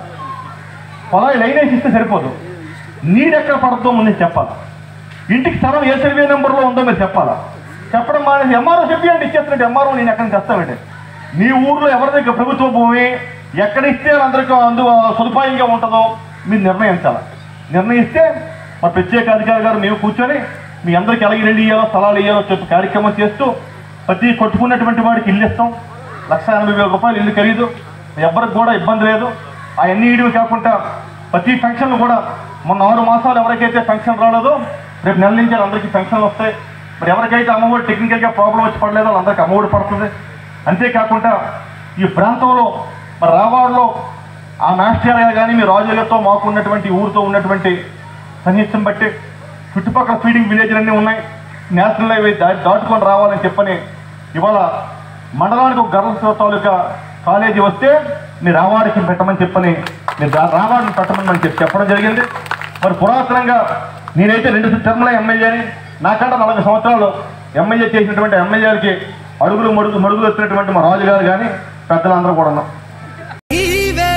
కొలాయి లైన్ వేసి ఇస్తే సరిపోదు నీడెక్కడ పడుతుందో ముందు చెప్పాలి ఇంటికి స్థలం ఏ సర్వే నెంబర్లో ఉందో మీరు చెప్పాలా చెప్పడం మానేసి ఎంఆర్ఓ చెప్పి అంటే ఇచ్చేస్తున్నట్టు ఎంఆర్ఓ నేను ఎక్కడికి తెస్తామండి మీ ఊర్లో ఎవరి దగ్గర ప్రభుత్వ భూమి ఎక్కడ ఇస్తే అందరికీ అందు సదుపాయంగా ఉంటుందో మీరు నిర్ణయించాలి నిర్ణయిస్తే మా ప్రత్యేక అధికారి గారు మేము కూర్చొని మీ అందరికి ఎలాగ ఇల్లు ఇయ్యాలో స్థలాలు ఇయ్యాలో చెప్పి కార్యక్రమం చేస్తూ ప్రతి కొట్టుకున్నటువంటి వాడికి ఇల్లు ఇస్తాం లక్ష ఎనభై వేల రూపాయలు ఇల్లు ఖరీదు ఎవరికి కూడా ఇబ్బంది లేదు అవన్నీ ఇడివి కాకుండా ప్రతి ఫంక్షన్ కూడా మొన్న ఆరు మాసాలు ఎవరికైతే ఫంక్షన్ రాలేదో రేపు నెల నుంచి అందరికీ ఫంక్షన్లు వస్తాయి మరి ఎవరికైతే అమ్మఒడి టెక్నికల్గా ప్రాబ్లం వచ్చి పడలేదో వాళ్ళందరికీ అమ్మఒడి పడుతుంది అంతేకాకుండా ఈ ప్రాంతంలో మరి రావాడలో ఆ మాస్టర్ గారు కానీ మీ రాజులతో మాకు ఉన్నటువంటి ఊరితో ఉన్నటువంటి సన్నిహితం బట్టి చుట్టుపక్కల ఫీడింగ్ విలేజ్లు అన్నీ ఉన్నాయి నేషనల్ హైవే దా- దాటుకొని రావాలని చెప్పని ఇవాళ మండలానికి ఒక గర్ల్స్ తాలూకా కాలేజీ వస్తే మీ రావాడికి పెట్టమని చెప్పని మీరు రా- రావాడిని పెట్టమని మనకి చెప్పి చెప్పడం జరిగింది మరి పురాతనంగా నేనైతే రెండు టర్మ్ల ఎమ్మెల్యేని నాకంటే నలభై సంవత్సరాలు ఎమ్మెల్యే చేసినటువంటి ఎమ్మెల్యేలకి అడుగులు మడుగు మడుగులు వచ్చినటువంటి మా రాజు గారు కానీ పెద్దలందరూ కూడా ఉన్నాం
నీవే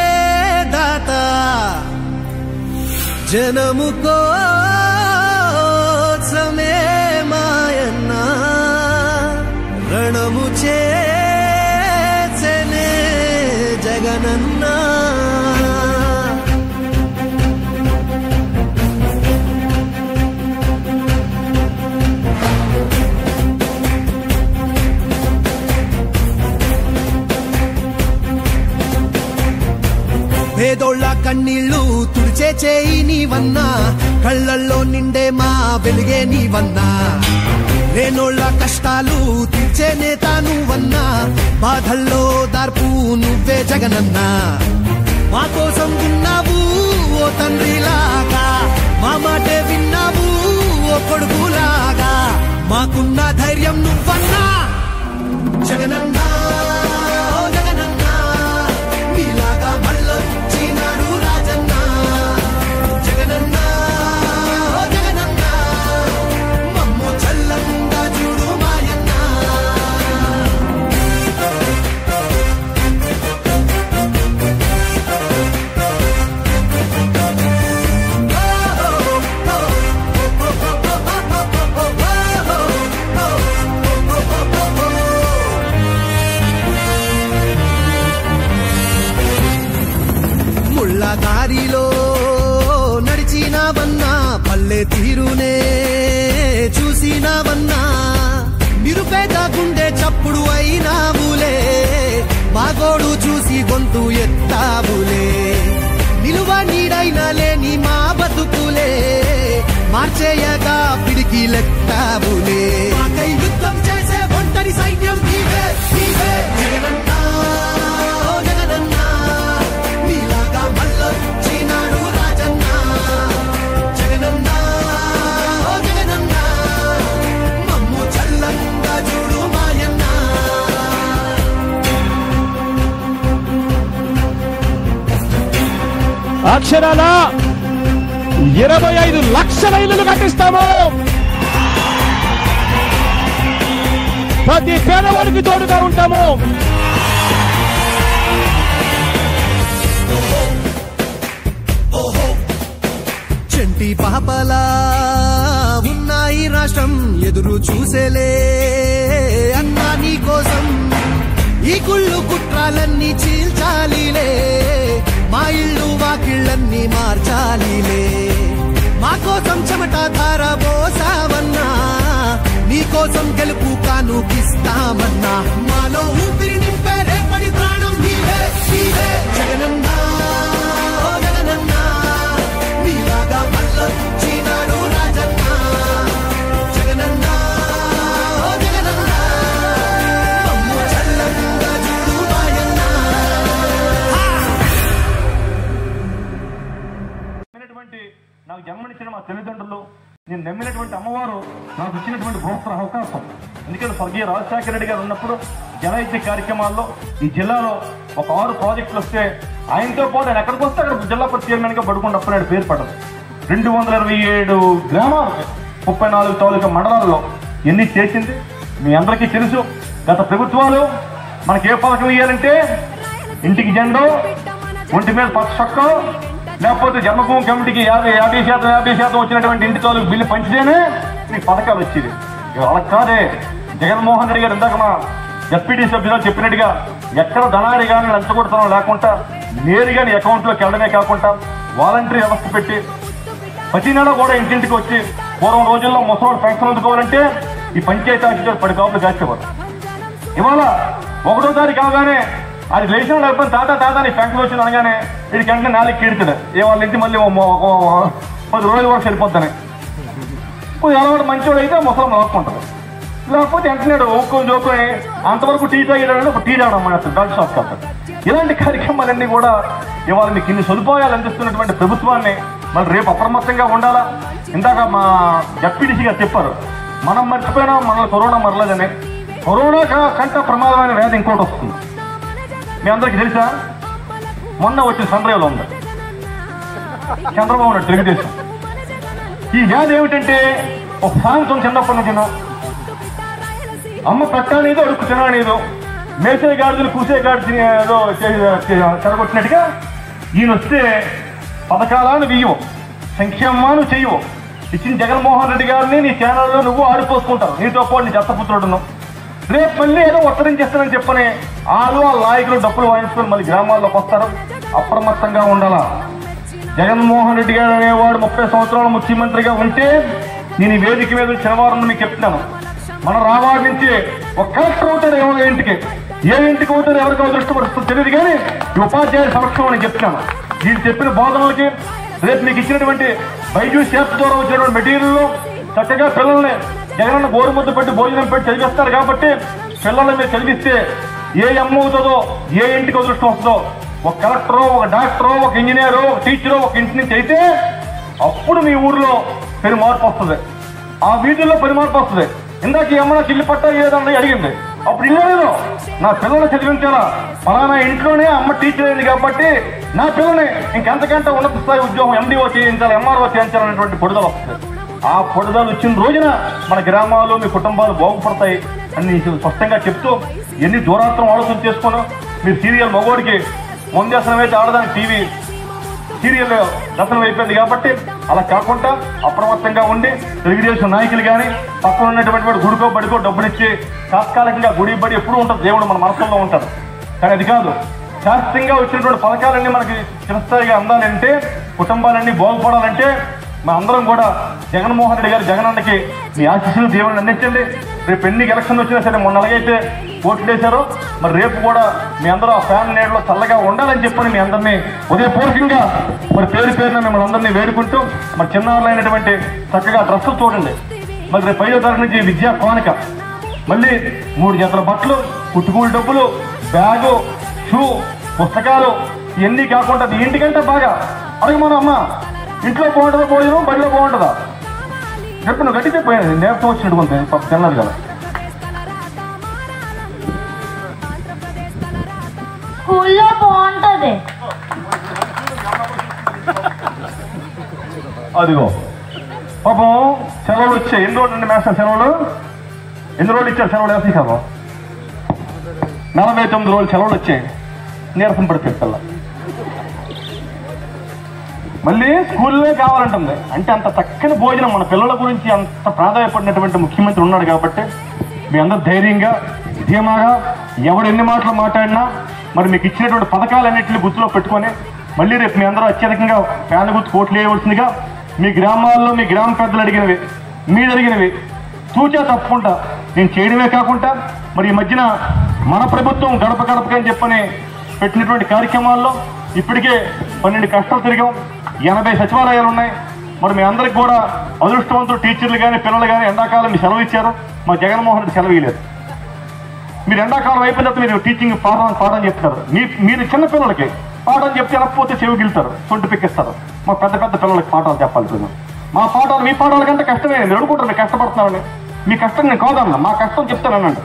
దాత జనము కోసమే మాయన్న రణము చేసనే జగనన్నా పేదోళ్ళ కన్నీళ్ళు తుడిచే చేయి నీవన్నా కళ్ళల్లో నిండే మా వెలుగే నీవన్నా లేనోళ్ళ కష్టాలు తీర్చే నేత నువ్వన్నా బాధల్లో దార్పు నువ్వే జగనన్నా మా కోసం ఉన్నావు ఓ తండ్రిలాగా మా మాటే విన్నావు ఓ కొడుకులాగా మాకున్న ధైర్యం నువ్వన్నా జగనన్నా ఓ జగనన్నా నీలాగా మళ్ళొచ్చినాడు రాజన్నా జగనన్నా ఓ జగనన్నా మమ్ము చల్లంగా చూడు మాయన్నా ముళ్ళ దారిలో నడిచినావన్నా పల్లె తీరునే చూసినావన్నా నిరుపేద గుండె చప్పుడు అయినావులే మాగోడు చూసి గొంతు ఎత్తావులే నిలువ నీడైన లేని మా బతుకులే మార్చేయగా పిడికి లెక్కావులే మాకై యుద్ధం చేసే ఒంటరి సైన్యం నీవే నీవే జగనన్నా ఓ జగనన్నా నీలాగా మళ్ళొచ్చినాడు రాజన్నా జగనన్నా ఓ జగనన్నా మమ్ము చల్లంగా చూడు మాయన్నా
అక్షరాల ఇరవై ఐదు లక్షల ఇల్లులు కట్టిస్తాము ప్రతి పేదవాడికి తోడుగా ఉంటాము
చంటి పాపలా ఉన్నాయి రాష్ట్రం ఎదురు చూసేలే అన్నా నీ కోసం ఈ కుళ్ళు కుట్రాలన్నీ చీల్చాలిలే మా ఇళ్ళు వాకిళ్ళన్నీ మార్చాలిలే మా కోసం చెమట ధార పోసావన్నా నీ కోసం గెలుపు కానుకిస్తామన్నా మాలో ఊపిరి నింపే రేపటి ప్రాణం నీవే నీవే జగనన్నా ఓ జగనన్నా నీలాగా మళ్ళొచ్చినాడు రాజన్నా జగనన్నా ఓ జగనన్నా మమ్ము చల్లంగా చూడు మాయన్నా
నమ్మినటువంటి నాకు జన్మనిచ్చిన మా తల్లిదండ్రులు నేను నమ్మినటువంటి అమ్మవారు నాకు ఇచ్చినటువంటి ప్రోత్సాహ అవకాశం ఎందుకంటే స్వర్గీయ రాజశేఖర రెడ్డి గారు ఉన్నప్పుడు జనైత్య కార్యక్రమాల్లో ఈ జిల్లాలో ఒక ఆరు ప్రాజెక్టులు వస్తే ఆయనతో పాటు ఆయన ఎక్కడికి వస్తే అక్కడ జిల్లా పరిషత్ చైర్మన్ గా పడుకుంటూ అప్పుడు పేరు పడదు రెండు వందల ఇరవై ఏడు గ్రామాలు ముప్పై నాలుగు తాలూకా మండలాల్లో ఎన్ని చేసింది మీ అందరికీ తెలుసు గత ప్రభుత్వాలు మనకి ఏ పథకం ఇవ్వాలంటే ఇంటికి జెండో ఒంటి మీద పచ్చ చొక్క లేకపోతే జన్మభూమి కమిటీకి యాభై యాభై శాతం యాభై శాతం వచ్చినటువంటి ఇంటి తాలూకు బిల్లు పంచితేనే మీకు పథకాలు వచ్చేది ఇక అలా కాదే జగన్మోహన్ రెడ్డి గారు ఇందాక మా ఎస్పీడీ సభ్యులు చెప్పినట్టుగా ఎక్కడ దళారి కానీ లంచగొడతనం లేకుండా నేరుగా నీ అకౌంట్లోకి వెళ్ళడమే కాకుండా వాలంటరీ వ్యవస్థ పెట్టి ప్రతి నెల కూడా ఇంటింటికి వచ్చి పూర్వం రోజుల్లో ముసలోడు పెన్షన్ అందుకోవాలంటే ఈ పంచాయతీ ఆఫీసర్ పది కాపులు కాచేవారు ఇవాళ ఒకటో తారీఖు అవగానే అది లేచిన లేకపోతే తాత తాత నీ పెన్షన్ వచ్చింది అనగానే వీడికి వెంటనే నాలుగు కీడుతాడు ఏ వాళ్ళ ఇంటి మళ్ళీ ఓ మొ- ఒక పది రోజుల వరకు వెళ్ళిపోతానే కొంచెం అలవాటు మంచివాడు అయితే ముసలం లాక్కుంటారు లేకపోతే వెంటనే ఒక్కొని జోకొని అంతవరకు టీ తాగేదాడు ఒక టీ తాగడం మానేస్తాడు డాక్టర్ షాప్ కాస్తాడు ఇలాంటి కార్యక్రమాలన్నీ కూడా ఇవాళ మీకు ఇన్ని సదుపాయాలు అందిస్తున్నటువంటి ప్రభుత్వాన్ని మళ్ళీ రేపు అప్రమత్తంగా ఉండాలా ఇందాక మా జడ్పీటీసీ గారు చెప్పారు మనం మర్చిపోయినా మనల్ని కరోనా మరలేదని కరోనా కా- కంటే ప్రమాదమైన వ్యాధి ఇంకోటి వస్తుంది మీ అందరికీ తెలుసా మొన్న వచ్చిన సంద్రయంలో ఉంది చంద్రబాబు నాయుడు తెలుగుదేశం ఈ వ్యాధి ఏమిటంటే ఒక సాయంత్రం చిన్నప్పటి నుంచి అమ్మ పెట్టానేదో అడుక్కు తినానేదో మేసే గాడిదలు కూసే గాడి ఏదో చెడగొట్టినట్టుగా ఈయన వస్తే పథకాలను వెయ్యవు సంక్షేమాను చెయ్యవు ఇచ్చిన జగన్మోహన్ రెడ్డి గారిని నీ ఛానల్లో నువ్వు ఆడిపోసుకుంటావు నీతో పాటు నీ దత్తపుత్రుడును రేపు మళ్ళీ ఏదో ఉత్తరించేస్తానని చెప్పని ఆలు ఆ నాయకులు డబ్బులు వాయించుకొని మళ్ళీ గ్రామాల్లోకి వస్తారు అప్రమత్తంగా ఉండాలా జగన్మోహన్ రెడ్డి గారు అనేవాడు ముప్పై సంవత్సరాల ముఖ్యమంత్రిగా ఉంటే నేను ఈ వేదిక మీద శనివారం మీకు చెప్తున్నాను మన రావాడి నుంచి ఒక కలెక్టర్ అవుతాడు ఎవరి ఇంటికి ఏ ఇంటికి అవుతాడు ఎవరికి అదృష్టం వస్తుందో తెలియదు కానీ ఈ ఉపాధ్యాయుల సమక్షంలో నేను చెప్తున్నాను వీళ్ళు చెప్పిన బోధనలకి రేపు మీకు ఇచ్చినటువంటి బైజూస్ యాప్ ద్వారా వచ్చినటువంటి మెటీరియల్ చక్కగా పిల్లల్ని జగనన్న గోరు ముద్ద పెట్టి భోజనం పెట్టి చదివిస్తారు కాబట్టి పిల్లల్ని మీరు చదివిస్తే ఏ అమ్మ అవుతుందో ఏ ఇంటికి అదృష్టం వస్తుందో ఒక కలెక్టరో ఒక డాక్టరో ఒక ఇంజనీరో ఒక టీచరో ఒక ఇంటి నుంచి అయితే అప్పుడు మీ ఊర్లో పెను మార్పు వస్తుంది ఆ వీధుల్లో పని మార్పు వస్తుంది ఇందాక ఈ అమ్మ నాకు ఇల్లు పట్టా ఏదన్నా అడిగింది అప్పుడు ఇల్లు లేదు నా పిల్లల్ని చదివించాలా ఫలానా ఇంట్లోనే అమ్మ టీచర్ అయింది కాబట్టి నా పిల్లని ఇంకెంతకంటే ఉన్నత స్థాయి ఉద్యోగం ఎండిఓ చేయించాలి ఎంఆర్ఓ చేయించాలనేటువంటి పొడుదల వస్తుంది ఆ పొడుదలు వచ్చిన రోజున మన గ్రామాలు మీ కుటుంబాలు బాగుపడతాయి అని నేను స్పష్టంగా చెప్తూ ఎన్ని దూరాత్రం ఆలోచన చేసుకోను మీరు సీరియల్ మగోడికి ముందేసనం అయితే ఆడదానికి టీవీ సీరియల్ దర్శనం అయిపోయింది కాబట్టి అలా కాకుండా అప్రమత్తంగా ఉండి తెలుగుదేశం నాయకులు కానీ పక్కన ఉన్నటువంటి వాడు గుడికో బడికో డబ్బులు ఇచ్చి తాత్కాలికంగా గుడి బడి ఎప్పుడూ ఉంటుంది దేవుడు మన మనసులో ఉంటాడు కానీ అది కాదు శాస్త్రంగా వచ్చినటువంటి పథకాలన్నీ మనకి చిరస్థాయిగా అందాలంటే కుటుంబాలన్నీ బాగుపడాలంటే మా అందరం కూడా జగన్మోహన్ రెడ్డి గారు జగనన్నకి మీ ఆశీస్సులు దేవుని అందించండి రేపు ఎన్ని ఎలక్షన్ వచ్చినా సరే మొన్న ఎలాగైతే ఓట్లు వేశారో మరి రేపు కూడా మీ అందరూ ఆ ఫ్యాన్ నేడలో చల్లగా ఉండాలని చెప్పని మీ అందరినీ ఉదయపూర్వకంగా మరి పేరు పేరున మిమ్మల్ని అందరినీ వేడుకుంటూ మరి చిన్నారులైనటువంటి చక్కగా డ్రెస్సులు చూడండి మరి రేపు ఐదో తరగతి నుంచి విద్యా కోనిక మళ్ళీ మూడు జతల బట్టలు పుట్టుకూలు డబ్బులు బ్యాగు షూ పుస్తకాలు ఇవన్నీ కాకుండా అది ఇంటికంటే బాగా అడిగి మన అమ్మ ఇంట్లో బాగుంటుందా భోజనం బడిలో బాగుంటుందా చెప్పు నువ్వు గట్టి చెప్పాను నేర్పం వచ్చినట్టు కొంత పాప తిన్నారు కదా
స్కూల్లో బాగుంటుంది
అదిగో పాపం సెలవులు వచ్చాయి ఎన్ని రోజులు అండి మేస్టర్ సెలవులు ఎన్ని రోజులు ఇచ్చారు సెలవులు వేసి కదా నలభై తొమ్మిది రోజులు సెలవులు వచ్చాయి నీరసం పడిపోయి పిల్ల మళ్ళీ స్కూల్లో కావాలంటుంది అంటే అంత చక్కని భోజనం మన పిల్లల గురించి అంత ప్రాధాన్యపడినటువంటి ముఖ్యమంత్రి ఉన్నాడు కాబట్టి మీ అందరు ధైర్యంగా ధీమాగా ఎవడు ఎన్ని మాటలు మాట్లాడినా మరి మీకు ఇచ్చినటువంటి పథకాలన్నింటినీ గుర్తులో పెట్టుకొని మళ్ళీ రేపు మీ అందరూ అత్యధికంగా ఫ్యాన్ గుర్తు కోట్లు వేయవలసిందిగా మీ గ్రామాల్లో మీ గ్రామ పెద్దలు అడిగినవి మీరు అడిగినవి తూచా తప్పకుండా నేను చేయడమే కాకుండా మరి ఈ మధ్యన మన ప్రభుత్వం గడప గడపకని చెప్పని పెట్టినటువంటి కార్యక్రమాల్లో ఇప్పటికే పన్నెండు కష్టాలు తిరిగాం ఎనభై సచివాలయాలు ఉన్నాయి మరి మీ అందరికి కూడా అదృష్టవంతులు టీచర్లు కానీ పిల్లలు కానీ ఎండాకాలం మీ సెలవు ఇచ్చారు మా జగన్మోహన్ రెడ్డి సెలవు ఇవ్వలేదు మీరు ఎండాకాలం అయిపోయిన తర్వాత మీరు టీచింగ్ పాఠం పాఠం చెప్తారు మీ మీరు చిన్న పిల్లలకి పాఠం చెప్తే వెళ్ళకపోతే చెవి గిలుతారు సొంటి పిక్కిస్తారు మా పెద్ద పెద్ద పిల్లలకి పాఠాలు చెప్పాలి మీరు మా పాఠాలు మీ పాఠాల కంటే కష్టమే మీరు అనుకుంటారు మీరు కష్టపడుతున్నారని మీ కష్టం నేను కాదన్నా మా కష్టం చెప్తానన్నాడు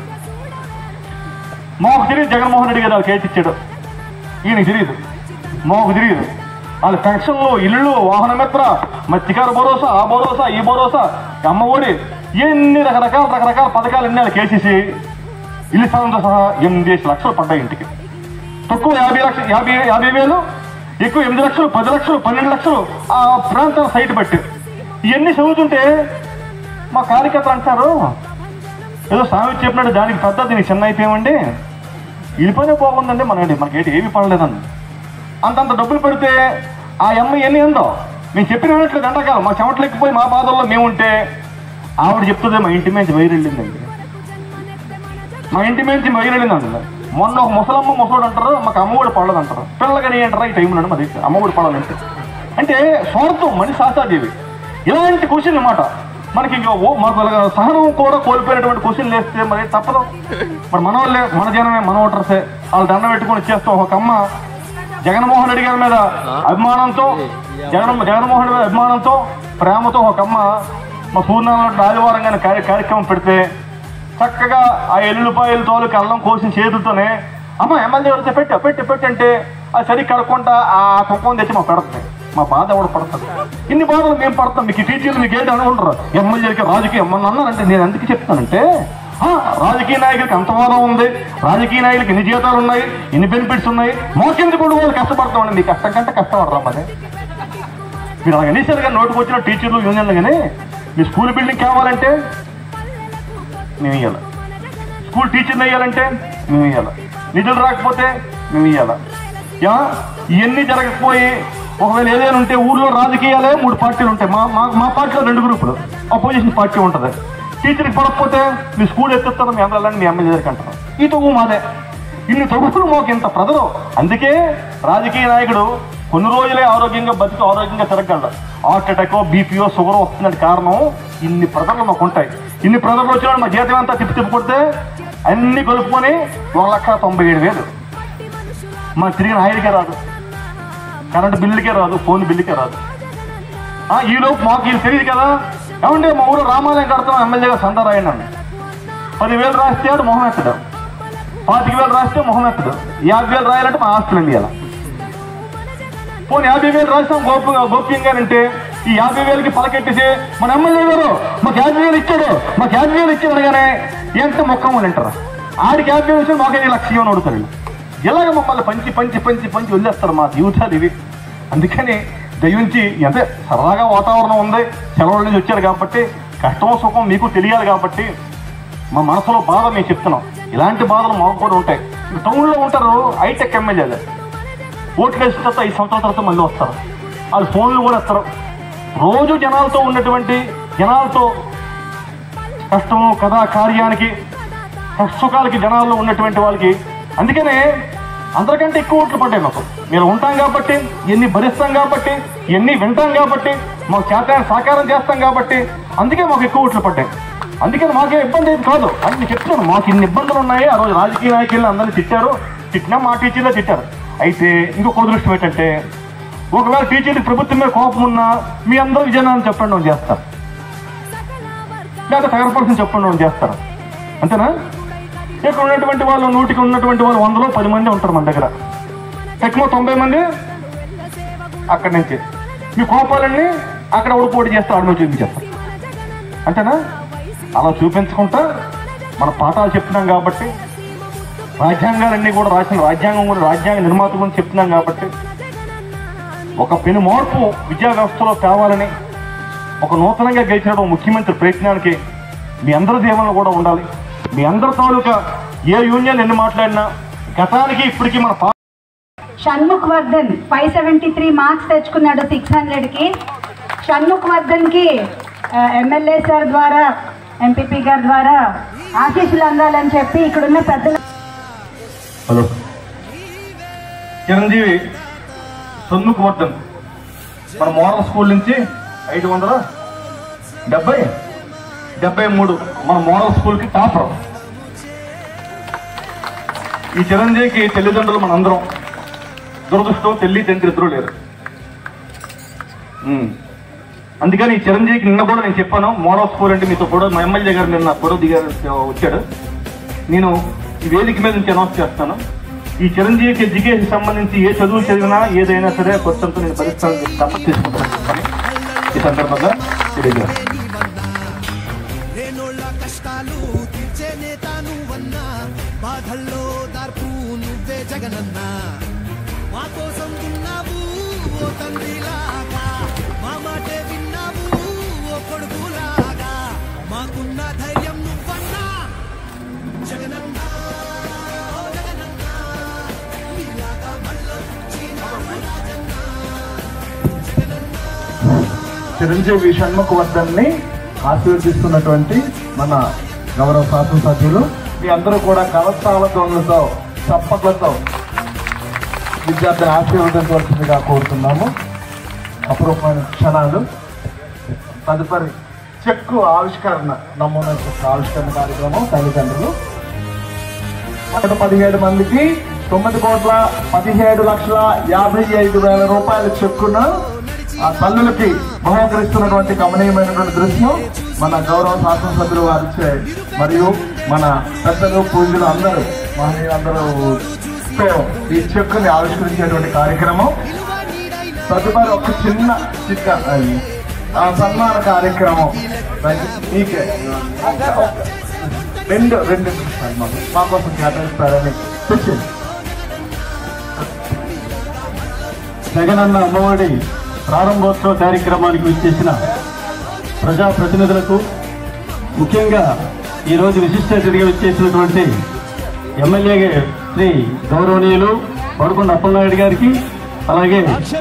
మాకు తెలియదు జగన్మోహన్ రెడ్డి గారు కేసు ఇచ్చాడు ఈయనకి తెలియదు మాకు తెలియదు వాళ్ళ పెన్షన్లు ఇల్లు వాహనమిత్ర మత్స్యకార భరోసా ఆ భరోసా ఈ భరోసా అమ్మ ఒడి ఎన్ని రకరకాల రకరకాల పథకాలు ఎన్ని వాళ్ళు కేసేసి ఇల్లు స్థలంతో సహా ఎనిమిది లక్షలు పడ్డాయి ఇంటికి తక్కువ యాభై లక్షలు యాభై యాభై వేలు ఎక్కువ ఎనిమిది లక్షలు పది లక్షలు పన్నెండు లక్షలు ఆ ప్రాంతం సైట్ బట్టి ఇవన్నీ చదువుతుంటే మా కార్యకర్తలు అంటారు ఏదో స్వామి చెప్పినట్టు దానికి పెద్ద దీనికి చిన్న అయిపోయామండి వెళ్ళిపోయినా పోకుందండి మనకి మనకి ఏంటి ఏమీ పడలేదండి అంతంత డబ్బులు పెడితే ఆ అమ్మ ఎన్ని ఉందో మేము చెప్పిన వినట్లేదు ఎండాకాలం మా చెమటలు ఎక్కిపోయి మా బాధల్లో మేము ఉంటే ఆవిడ చెప్తుంది మా ఇంటి మీద వైరు వెళ్ళిందండి మా ఇంటి మీద వైరు వెళ్ళిందండి మొన్న ఒక ముసలమ్మ ముసలోడు అంటారు మాకు అమ్మఒడి పడలేదు అంటారు పిల్లగాని అంటారా ఈ టైంలో మరి అమ్మఒడి పడాలంటే అంటే స్వార్థం మనిషి శాస్త్రాదేవి ఇలాంటి క్వశ్చన్ అన్నమాట మనకి ఇంకా ఓ మాకు అలాగా సహనం కూడా కోల్పోయినటువంటి క్వశ్చన్ వేస్తే మరి తప్పదు మరి మన వాళ్ళే మన జనమే మన ఓటర్సే వాళ్ళు దండం పెట్టుకొని ఇచ్చేస్తాం ఒక అమ్మ జగన్మోహన్ రెడ్డి గారి మీద అభిమానంతో జగన్ జగన్మోహన్ రెడ్డి మీద అభిమానంతో ప్రేమతో ఒక అమ్మ మా సూర్యనారాయణ ఆదివారం కానీ కార్య కార్యక్రమం పెడితే చక్కగా ఆ ఎల్లుపాయల తోలుకి అల్లం కోసిన చేతులతోనే అమ్మ ఎమ్మెల్యే వస్తే పెట్టి పెట్టి పెట్టి అంటే అది సరి కడకుండా ఆ కుక్కం తెచ్చి మా పెడుతుంది మా బాధ ఎవడు పడుతుంది ఇన్ని బాధలు మేము పడతాం మీకు ఈ టీచర్లు మీకు ఏంటి అనుకుంటారు ఎమ్మెల్యేలకి రాజకీయం మొన్న అన్నారంటే నేను ఎందుకు చెప్తానంటే ఆ, రాజకీయ నాయకులకి అంత వాదం ఉంది రాజకీయ నాయకులకి ఎన్ని జీతాలు ఉన్నాయి ఎన్ని బెనిఫిట్స్ ఉన్నాయి మాకెందుకు కూడా వాళ్ళు కష్టపడతామండి మీ కష్టం కంటే కష్టపడరా మరి మీరు అలా అనేసారు కానీ నోటికి వచ్చిన టీచర్లు యూనియన్లు కానీ మీ స్కూల్ బిల్డింగ్ కావాలంటే మేము ఇవ్వాలి స్కూల్ టీచర్లు వేయాలంటే మేము ఇవ్వాలి నిధులు రాకపోతే మేము ఇవ్వాలి యా ఇవన్నీ జరగకపోయి ఒకవేళ ఏదైనా ఉంటే ఊర్లో రాజకీయాలే మూడు పార్టీలు ఉంటాయి మా మా మా పార్టీలో రెండు గ్రూపులు అపోజిషన్ పార్టీ ఉంటుంది టీచర్కి పడకపోతే మీ స్కూల్ ఎత్తుతారు మీ అందరూ మీ ఎమ్మెల్యే దగ్గరికి అంటారు ఈ తగ్గు మాదే ఇన్ని తగ్గులు మాకు ఇంత ప్రజలు అందుకే రాజకీయ నాయకుడు కొన్ని రోజులే ఆరోగ్యంగా బతికి ఆరోగ్యంగా తిరగలడు హార్ట్ అటాక్ బీపీఓ షుగర్ వస్తుందంటే కారణం ఇన్ని ప్రజలు మాకు ఉంటాయి ఇన్ని ప్రజలు వచ్చిన మా జీతం అంతా తిప్పి తిప్పి కొడితే అన్ని కలుపుకొని ఒక లక్ష తొంభై ఏడు వేలు మా తిరిగిన ఆయిల్కే రాదు కరెంట్ బిల్లుకే రాదు ఫోన్ బిల్లుకే రాదు ఆ, ఈ లోపు మాకు ఇది తెలియదు కదా ఏమంటే మా ఊరు రామాలయం కడతాం ఎమ్మెల్యేగా సందా రాయండి అన్న పదివేలు రాస్తే ఆడు మొహం ఎత్తడు పాతిక వేలు రాస్తే మొహం ఎత్తడు యాభై వేలు రాయాలంటే మా ఆస్తులు అండి ఇలా పోనీ యాభై వేలు రాస్తాం గోప్య గోప్యంగా అంటే ఈ యాభై వేలకి పలకెట్టేసి మన ఎమ్మెల్యే గారు మాకు యాభై వేలు ఇచ్చాడు మాకు యాభై వేలు ఇచ్చాడు అనగానే ఎంత మొక్కం వాళ్ళు అంటారు ఆడికి యాభై వేలు ఇచ్చి మాకు లక్ష ఇవ్వని అడుగుతారు ఇలాగ మమ్మల్ని పంచి పంచి పంచి పంచి వదిలేస్తారు మా జీవితాలు ఇవి అందుకని దయించి అంటే సరదాగా వాతావరణం ఉంది సెలవుల నుంచి వచ్చారు కాబట్టి కష్టం సుఖం మీకు తెలియాలి కాబట్టి మా మనసులో బాధ మేము చెప్తున్నాం ఇలాంటి బాధలు మాకు కూడా ఉంటాయి టౌన్లో ఉంటారు హైటెక్ ఎమ్మెల్యేలు ఓట్లు వేసిన తర్వాత ఐదు సంవత్సరాల తర్వాత మళ్ళీ వస్తారు వాళ్ళు ఫోన్లు కూడా వస్తారు రోజు జనాలతో ఉన్నటువంటి జనాలతో కష్టము కథా కార్యానికి కష్టసుఖాలకి జనాల్లో ఉన్నటువంటి వాళ్ళకి అందుకనే అందరికంటే ఎక్కువ ఓట్లు పడ్డాయి మాకు మేము ఉంటాం కాబట్టి ఎన్ని భరిస్తాం కాబట్టి ఎన్ని వింటాం కాబట్టి మాకు చేతాన్ని సాకారం చేస్తాం కాబట్టి అందుకే మాకు ఎక్కువ ఓట్లు పడ్డాయి అందుకని మాకే ఇబ్బంది ఏది కాదు అని నేను చెప్తున్నాను మాకు ఇన్ని ఇబ్బందులు ఉన్నాయి ఆ రోజు రాజకీయ నాయకులను అందరినీ తిట్టారు తిట్టినా మా టీచర్లే తిట్టారు అయితే ఇంకొక దృష్టి ఏంటంటే ఒకవేళ టీచర్కి ప్రభుత్వం మీద కోపం ఉన్నా మీ అందరూ విజయనాన్ని చెప్పండి వాళ్ళు చేస్తారు లేదా తగరపరిచిన చెప్పండి వాళ్ళు చేస్తారు అంతేనా ఇక్కడ ఉన్నటువంటి వాళ్ళు నూటికి ఉన్నటువంటి వాళ్ళు వందలో పది మంది ఉంటారు మన దగ్గర ఎక్కువ తొంభై మంది అక్కడి నుంచి మీ కోపాలన్నీ అక్కడ ఓడిపోటీ చేస్తే ఆడ చూపించేస్తారు అంతేనా అలా చూపించకుండా మన పాఠాలు చెప్తున్నాం కాబట్టి రాజ్యాంగాలన్నీ కూడా రాసిన రాజ్యాంగం కూడా రాజ్యాంగ నిర్మాత గురించి చెప్తున్నాం కాబట్టి ఒక పెను మార్పు విద్యా వ్యవస్థలో తేవాలని ఒక నూతనంగా గెలిచిన ముఖ్యమంత్రి ప్రయత్నానికి మీ అందరి దీవెనలు కూడా ఉండాలి మీ అందరి తాలూకా ఏ యూనియన్ ఎన్ని మాట్లాడినా గతానికి ఇప్పటికి మన పా-
Shanmukh Vardhan five seventy three marks తెచ్చుకున్నాడు సిక్స్ హండ్రెడ్కి షణ్ముఖ్ వర్ధన్కి ఎమ్మెల్యే సార్ ద్వారా ఎంపీపీ గారి ద్వారా ఆశీస్సులు అందాలని చెప్పి ఇక్కడున్న పెద్దలు
హలో చిరంజీవి సొన్నుకు వర్ధన్ మన మోడల్ స్కూల్ నుంచి ఐదు వందల డెబ్బై డెబ్బై మూడు మన మోడల్ స్కూల్కి టాపర్ ఈ చిరంజీవికి తల్లిదండ్రులు మనందరం దురదృష్టం తల్లి తండ్రి ఇద్దరు లేరు ఉమ్. అందుకని ఈ చిరంజీవికి నిన్న కూడా నేను చెప్పాను మోడల్ స్కూల్ అంటే మీతో కూడా మా ఎమ్మెల్యే గారు నిన్న ఫోటో దిగారు వచ్చాడు నేను ఈ వేదిక మీద నుంచి అనౌన్స్ చేస్తాను ఈ చిరంజీవికి ఎడ్యుకేషన్ సంబంధించి ఏ చదువు చదివినా ఏదైనా సరే కొంచెంతో నేను పరిష్కారం తప్ప తీసుకుంటాను చెప్పని ఈ సందర్భంగా తెలియజేస్తాను
రేనోళ్ళ కష్టాలు తీర్చే నేత నువ్వన్నా బాధల్లో దార్పు నువ్వే జగనన్నా మా కోసం ఉన్నావు ఓ తండ్రిలాగా మా మాటే విన్నావు ఓ కొడుకులాగా మాకున్న ధైర్యం నువ్వన్నా జగనన్నా ఓ జగనన్నా నీలాగా మళ్ళొచ్చినావు రాజన్నా
చిరంజీవి షణ్ముఖ వర్ధన్ని ఆశీర్వదిస్తున్నటువంటి మన గౌరవ శాసనసభ్యులు మీ అందరూ కూడా కరస్థాల ధ్వనులతో చప్పట్లతో విద్యార్థిని ఆశీర్వదించవలసిందిగా కోరుతున్నాము అపూర్వమైన క్షణాలు తదుపరి చెక్కు ఆవిష్కరణ నమూనా చెక్కు ఆవిష్కరణ కార్యక్రమం తల్లిదండ్రులు మొదట పదిహేడు మందికి తొమ్మిది కోట్ల పదిహేడు లక్షల యాభై ఐదు వేల రూపాయల చెక్కును ఆ తల్లులకి బహుకరిస్తున్నటువంటి గమనీయమైనటువంటి దృశ్యం మన గౌరవ శాసనసభ్యులు వారిచే మరియు మన పెద్దలు పూజలు అందరూ మహనీయులందరూ తో ఈ చెక్కుని ఆవిష్కరించేటువంటి కార్యక్రమం తదుపరి ఒక చిన్న చిక్క అది, ఆ సన్మాన కార్యక్రమం మీకే రెండు రెండు నిమిషాలు మాకు మా కోసం కేటాయిస్తారని తెచ్చింది
జగనన్న అమ్మఒడి ప్రారంభోత్సవ కార్యక్రమానికి విచ్చేసిన ప్రజాప్రతినిధులకు ముఖ్యంగా ఈరోజు విశిష్ట అతిథిగా విచ్చేసినటువంటి ఎమ్మెల్యే శ్రీ గౌరవనీయులు పడుకొండ అప్పలనాయుడు గారికి అలాగే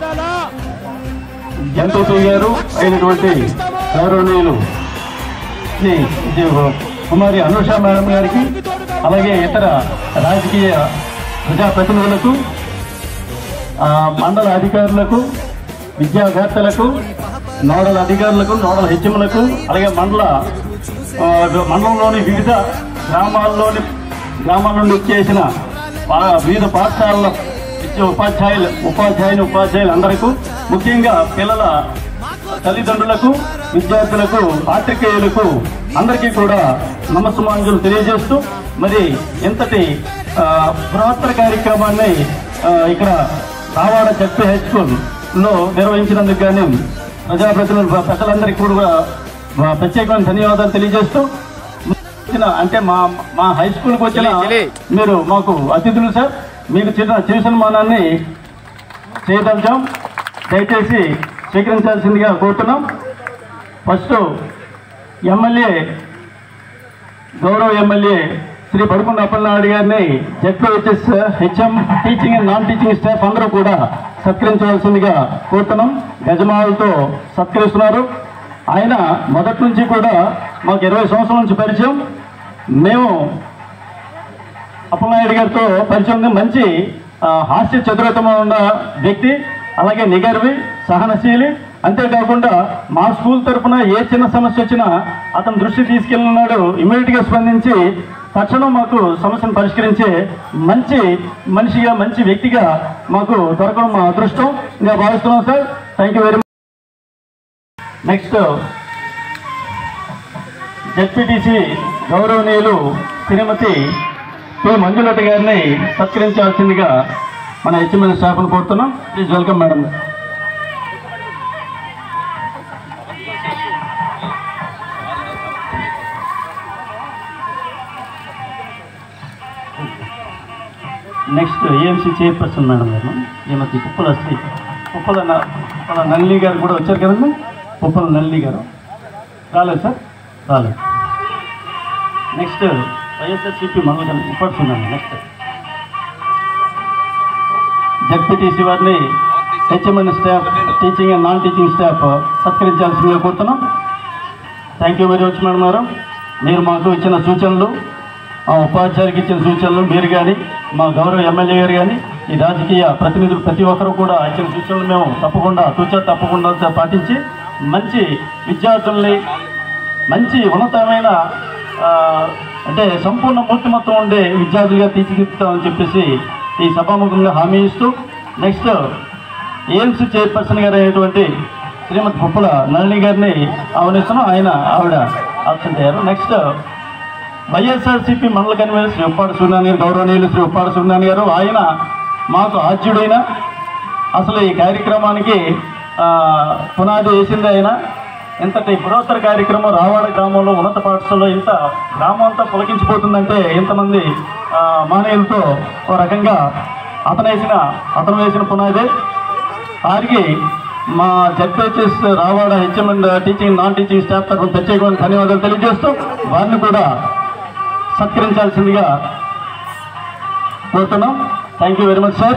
ఎంపీ గారు అయినటువంటి గౌరవనీయులు శ్రీ శ్రీ కుమారి అనుష మేడం గారికి అలాగే ఇతర రాజకీయ ప్రజాప్రతినిధులకు ఆ, మండల అధికారులకు విద్యావేత్తలకు నోడల్ అధికారులకు నోడల్ హెచ్ఎంలకు అలాగే మండల ఆ, మండలంలోని వివిధ గ్రామాల్లోని గ్రామాల నుండి వచ్చేసిన పా- వివిధ పాఠశాలల విద్య ఉపాధ్యాయులు ఉపాధ్యాయులు ఉపాధ్యాయులు అందరికీ ముఖ్యంగా పిల్లల తల్లిదండ్రులకు విద్యార్థులకు పాత్రికేయులకు అందరికీ కూడా నమస్సుమాంజులు తెలియజేస్తూ మరి ఇంతటి ఆ, బృహత్తర కార్యక్రమాన్ని ఆ, ఇక్కడ రావాడ జడ్పీ హై స్కూల్ లో నిర్వహించినందుకు గాను ప్రజాప్రతినిధులు పెద్దలందరికీ కూడా మా ప్రత్యేకమైన ధన్యవాదాలు తెలియజేస్తూ వచ్చిన అంటే మా మా హై స్కూల్కి వచ్చిన మీరు మాకు అతిథులు సార్ మీకు చిన్న చిరు సన్మానాన్ని చేయదలిచాం దయచేసి స్వీకరించాల్సిందిగా కోరుతున్నాం ఫస్ట్ ఎమ్మెల్యే గౌరవ ఎమ్మెల్యే శ్రీ పడుకొండ అప్పలనాయుడు గారిని ZPHS HM teaching and non teaching staff అందరూ కూడా సత్కరించవలసిందిగా కోరుతున్నాం గజమాలతో సత్కరిస్తున్నారు ఆయన మొదటి నుంచి కూడా మాకు ఇరవై సంవత్సరాల నుంచి పరిచయం మేము అప్పలనాయుడు గారితో పరిచయం ఉంది మంచి ఆ, హాస్య చతురతమ ఉన్న వ్యక్తి అలాగే నిగర్వి సహనశీలి అంతేకాకుండా మా స్కూల్ తరఫున ఏ చిన్న సమస్య వచ్చినా అతని దృష్టి తీసుకెళ్ళినాడు ఇమీడియట్ గా స్పందించి తక్షణం మాకు సమస్యను పరిష్కరించే మంచి మనిషిగా మంచి వ్యక్తిగా మాకు దొరకడం మా అదృష్టం ఇంకా భావిస్తున్నాం sir thank you very much next ZPTC గౌరవనీయులు శ్రీమతి పి మంజులత గారిని సత్కరించాల్సిందిగా మన హెచ్ఎంఎల్ స్టాఫ్ను కోరుతున్నాం please welcome madam next AMC chairperson madam garu Shrimati కుప్పల శ్రీ కుప్పల న- కుప్పల నల్లి గారు కూడా వచ్చారు కదండి కుప్పల నల్లి గారు రాలేదు సార్ రాలేదు నెక్స్ట్ వైఎస్ఆర్సీపీ మంగళ ఇప్పడుతున్నాను నెక్స్ట్ జడ్పీటీసీ వారిని HM and staff teaching and non teaching staff సత్కరించాల్సిందిగా కోరుతున్నాం thank you very much madam garu మీరు మాకు ఇచ్చిన సూచనలు ఆ ఉపాధ్యాయులకు ఇచ్చిన సూచనలు మీరు కానీ మా గౌరవ ఎమ్మెల్యే గారు కానీ ఈ రాజకీయ ప్రతినిధులు ప్రతి ఒక్కరు కూడా ఇచ్చిన సూచనలు మేము తప్పకుండా తూచా తప్పకుండా పాటించి మంచి విద్యార్థుల్ని మంచి ఉన్నతమైన ఆ, అంటే సంపూర్ణ మూర్తిమత్వం ఉండే విద్యార్థులుగా తీర్చిదిద్దుతామని చెప్పేసి ఈ సభాముఖంగా హామీ ఇస్తూ నెక్స్ట్ ఎయిమ్స్ చైర్పర్సన్ గారు అయినటువంటి శ్రీమతి పుప్పల నళిని గారిని ఆహ్వానిస్తున్నాం ఆయన ఆవిడ ఆబ్సెంట్ అయ్యారు నెక్స్ట్ వైఎస్ఆర్సీపీ మండల కన్వీనర్ శ్రీ ఉప్పాడు సూర్యనారాయణ గారు గౌరవనీయులు శ్రీ ఉప్పాడు సూర్యనారాయణ గారు ఆయన మాకు ఆద్యుడైన అసలు ఈ కార్యక్రమానికి ఆ, పునాది వేసింది ఆయన ఇంతటి బృహత్తర కార్యక్రమం రావాడ గ్రామంలో ఉన్నత పాఠశాలలో ఇంత గ్రామం అంతా పులకించిపోతుందంటే ఇంతమంది ఆ, మానవులతో ఓ రకంగా అతను వేసిన అతను వేసిన పునాదే వారికి మా ZPHS Ravada HM and teaching non teaching staff తరఫున ప్రత్యేకమైన ధన్యవాదాలు తెలియజేస్తూ వారిని కూడా సత్కరించాల్సిందిగా కోరుతున్నాం thank you very much sir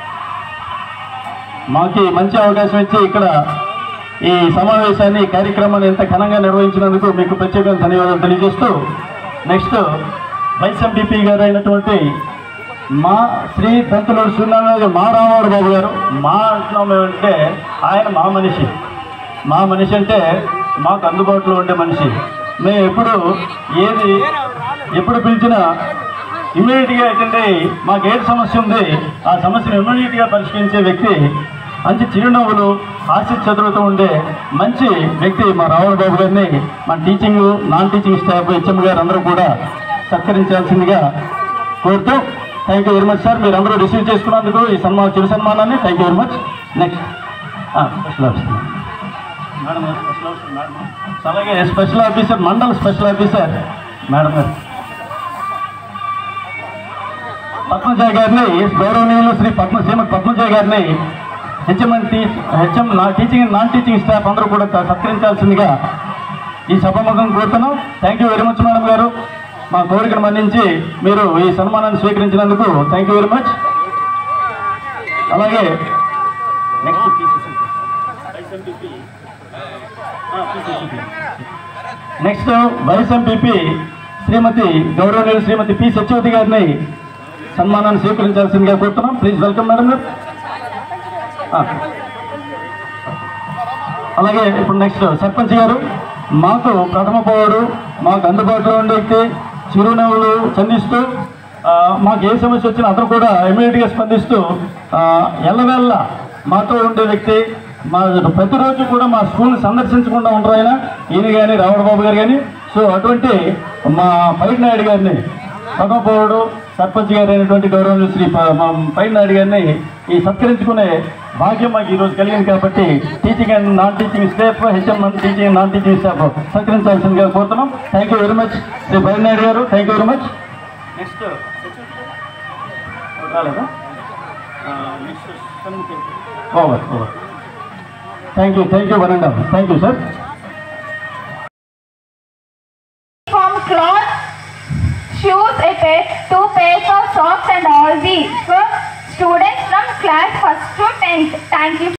మాకు ఈ మంచి అవకాశం ఇచ్చి ఇక్కడ ఈ సమావేశాన్ని ఈ కార్యక్రమాన్ని ఎంత ఘనంగా నిర్వహించినందుకు మీకు ప్రత్యేకంగా ధన్యవాదాలు తెలియజేస్తూ నెక్స్ట్ వైస్ ఎంపీపీ గారు అయినటువంటి మా శ్రీ దంతులూరు సూర్యనారాయణ గారు, మా రామారావు బాబు గారు మా అంటున్నాం ఏమంటే ఆయన మా మనిషి మా మనిషి అంటే మాకు అందుబాటులో ఉండే మనిషి మేము ఎప్పుడు ఏది ఎప్పుడు పిలిచినా ఇమ్మీడియట్గా అటెండ్ అయ్యి మాకు ఏది సమస్య ఉంది ఆ సమస్యను ఇమ్మీడియట్గా పరిష్కరించే వ్యక్తి మంచి చిరునవ్వులు ఆశ చదువుతూ ఉండే మంచి వ్యక్తి మా రావుల బాబు గారిని మన teaching non teaching staff HM garu అందరూ కూడా సత్కరించాల్సిందిగా కోరుతూ thank you very much sir మీరు అందరూ రిసీవ్ చేసుకున్నందుకు ఈ సన్మాన చిరు సన్మానాన్ని thank you very much next special officer madam garu, special officer madam garu. అలాగే special officer mandal special officer madam garu Padmaja గారిని గౌరవనీయులు శ్రీ పద్మసీమ పద్మజ గారిని హెచ్ఎంఎన్ టీ హెచ్ఎం నా టీచింగ్ నాన్ టీచింగ్ స్టాఫ్ అందరూ కూడా సత్కరించాల్సిందిగా ఈ సభాముఖం కోరుతున్నాం thank you very much madam garu మా కోరికను మన్నించి మీరు ఈ సన్మానాన్ని స్వీకరించినందుకు థ్యాంక్ యూ వెరీ మచ్ అలాగే next next vice MPP Shrimati గౌరవనీయులు శ్రీమతి పి సత్యవతి గారిని సన్మానాన్ని స్వీకరించాల్సిందిగా కోరుతున్నాం ప్లీజ్ వెల్కమ్ మేడం గారు ఆ. అలాగే ఇప్పుడు నెక్స్ట్ సర్పంచ్ గారు మాకు ప్రథమ పౌరుడు మాకు అందుబాటులో ఉండే వ్యక్తి చిరునవ్వులు చందిస్తూ ఆ, మాకు ఏ సమస్య వచ్చినా అతను కూడా ఇమీడియట్గా స్పందిస్తూ ఆ, ఎల్లవెల్ల మాతో ఉండే వ్యక్తి మా ప్రతిరోజు కూడా మా స్కూల్ని సందర్శించకుండా ఉంటారు ఆయన ఈయన కానీ రావణ బాబు గారు కానీ సో అటువంటి మా పైడి నాయుడు గారిని ప్రథమ పౌరుడు సర్పంచ్ గారు అయినటువంటి గౌరవం శ్రీ ప- మా పైడి నాయుడు గారిని ఈ సత్కరించుకునే భాగ్యం మాకు ఈరోజు కలిగింది కాబట్టి teaching and non teaching staff HM teaching and non teaching staff సత్కరించాల్సిందిగా కోరుతున్నాం thank you very much Shri Paidi Naidu garu thank you very much next రాలేదా over over thank you thank you one and half thank you sir
from cloth, shoes, a pair, two pairs of socks and all these for students from class first to tenth. Thank you.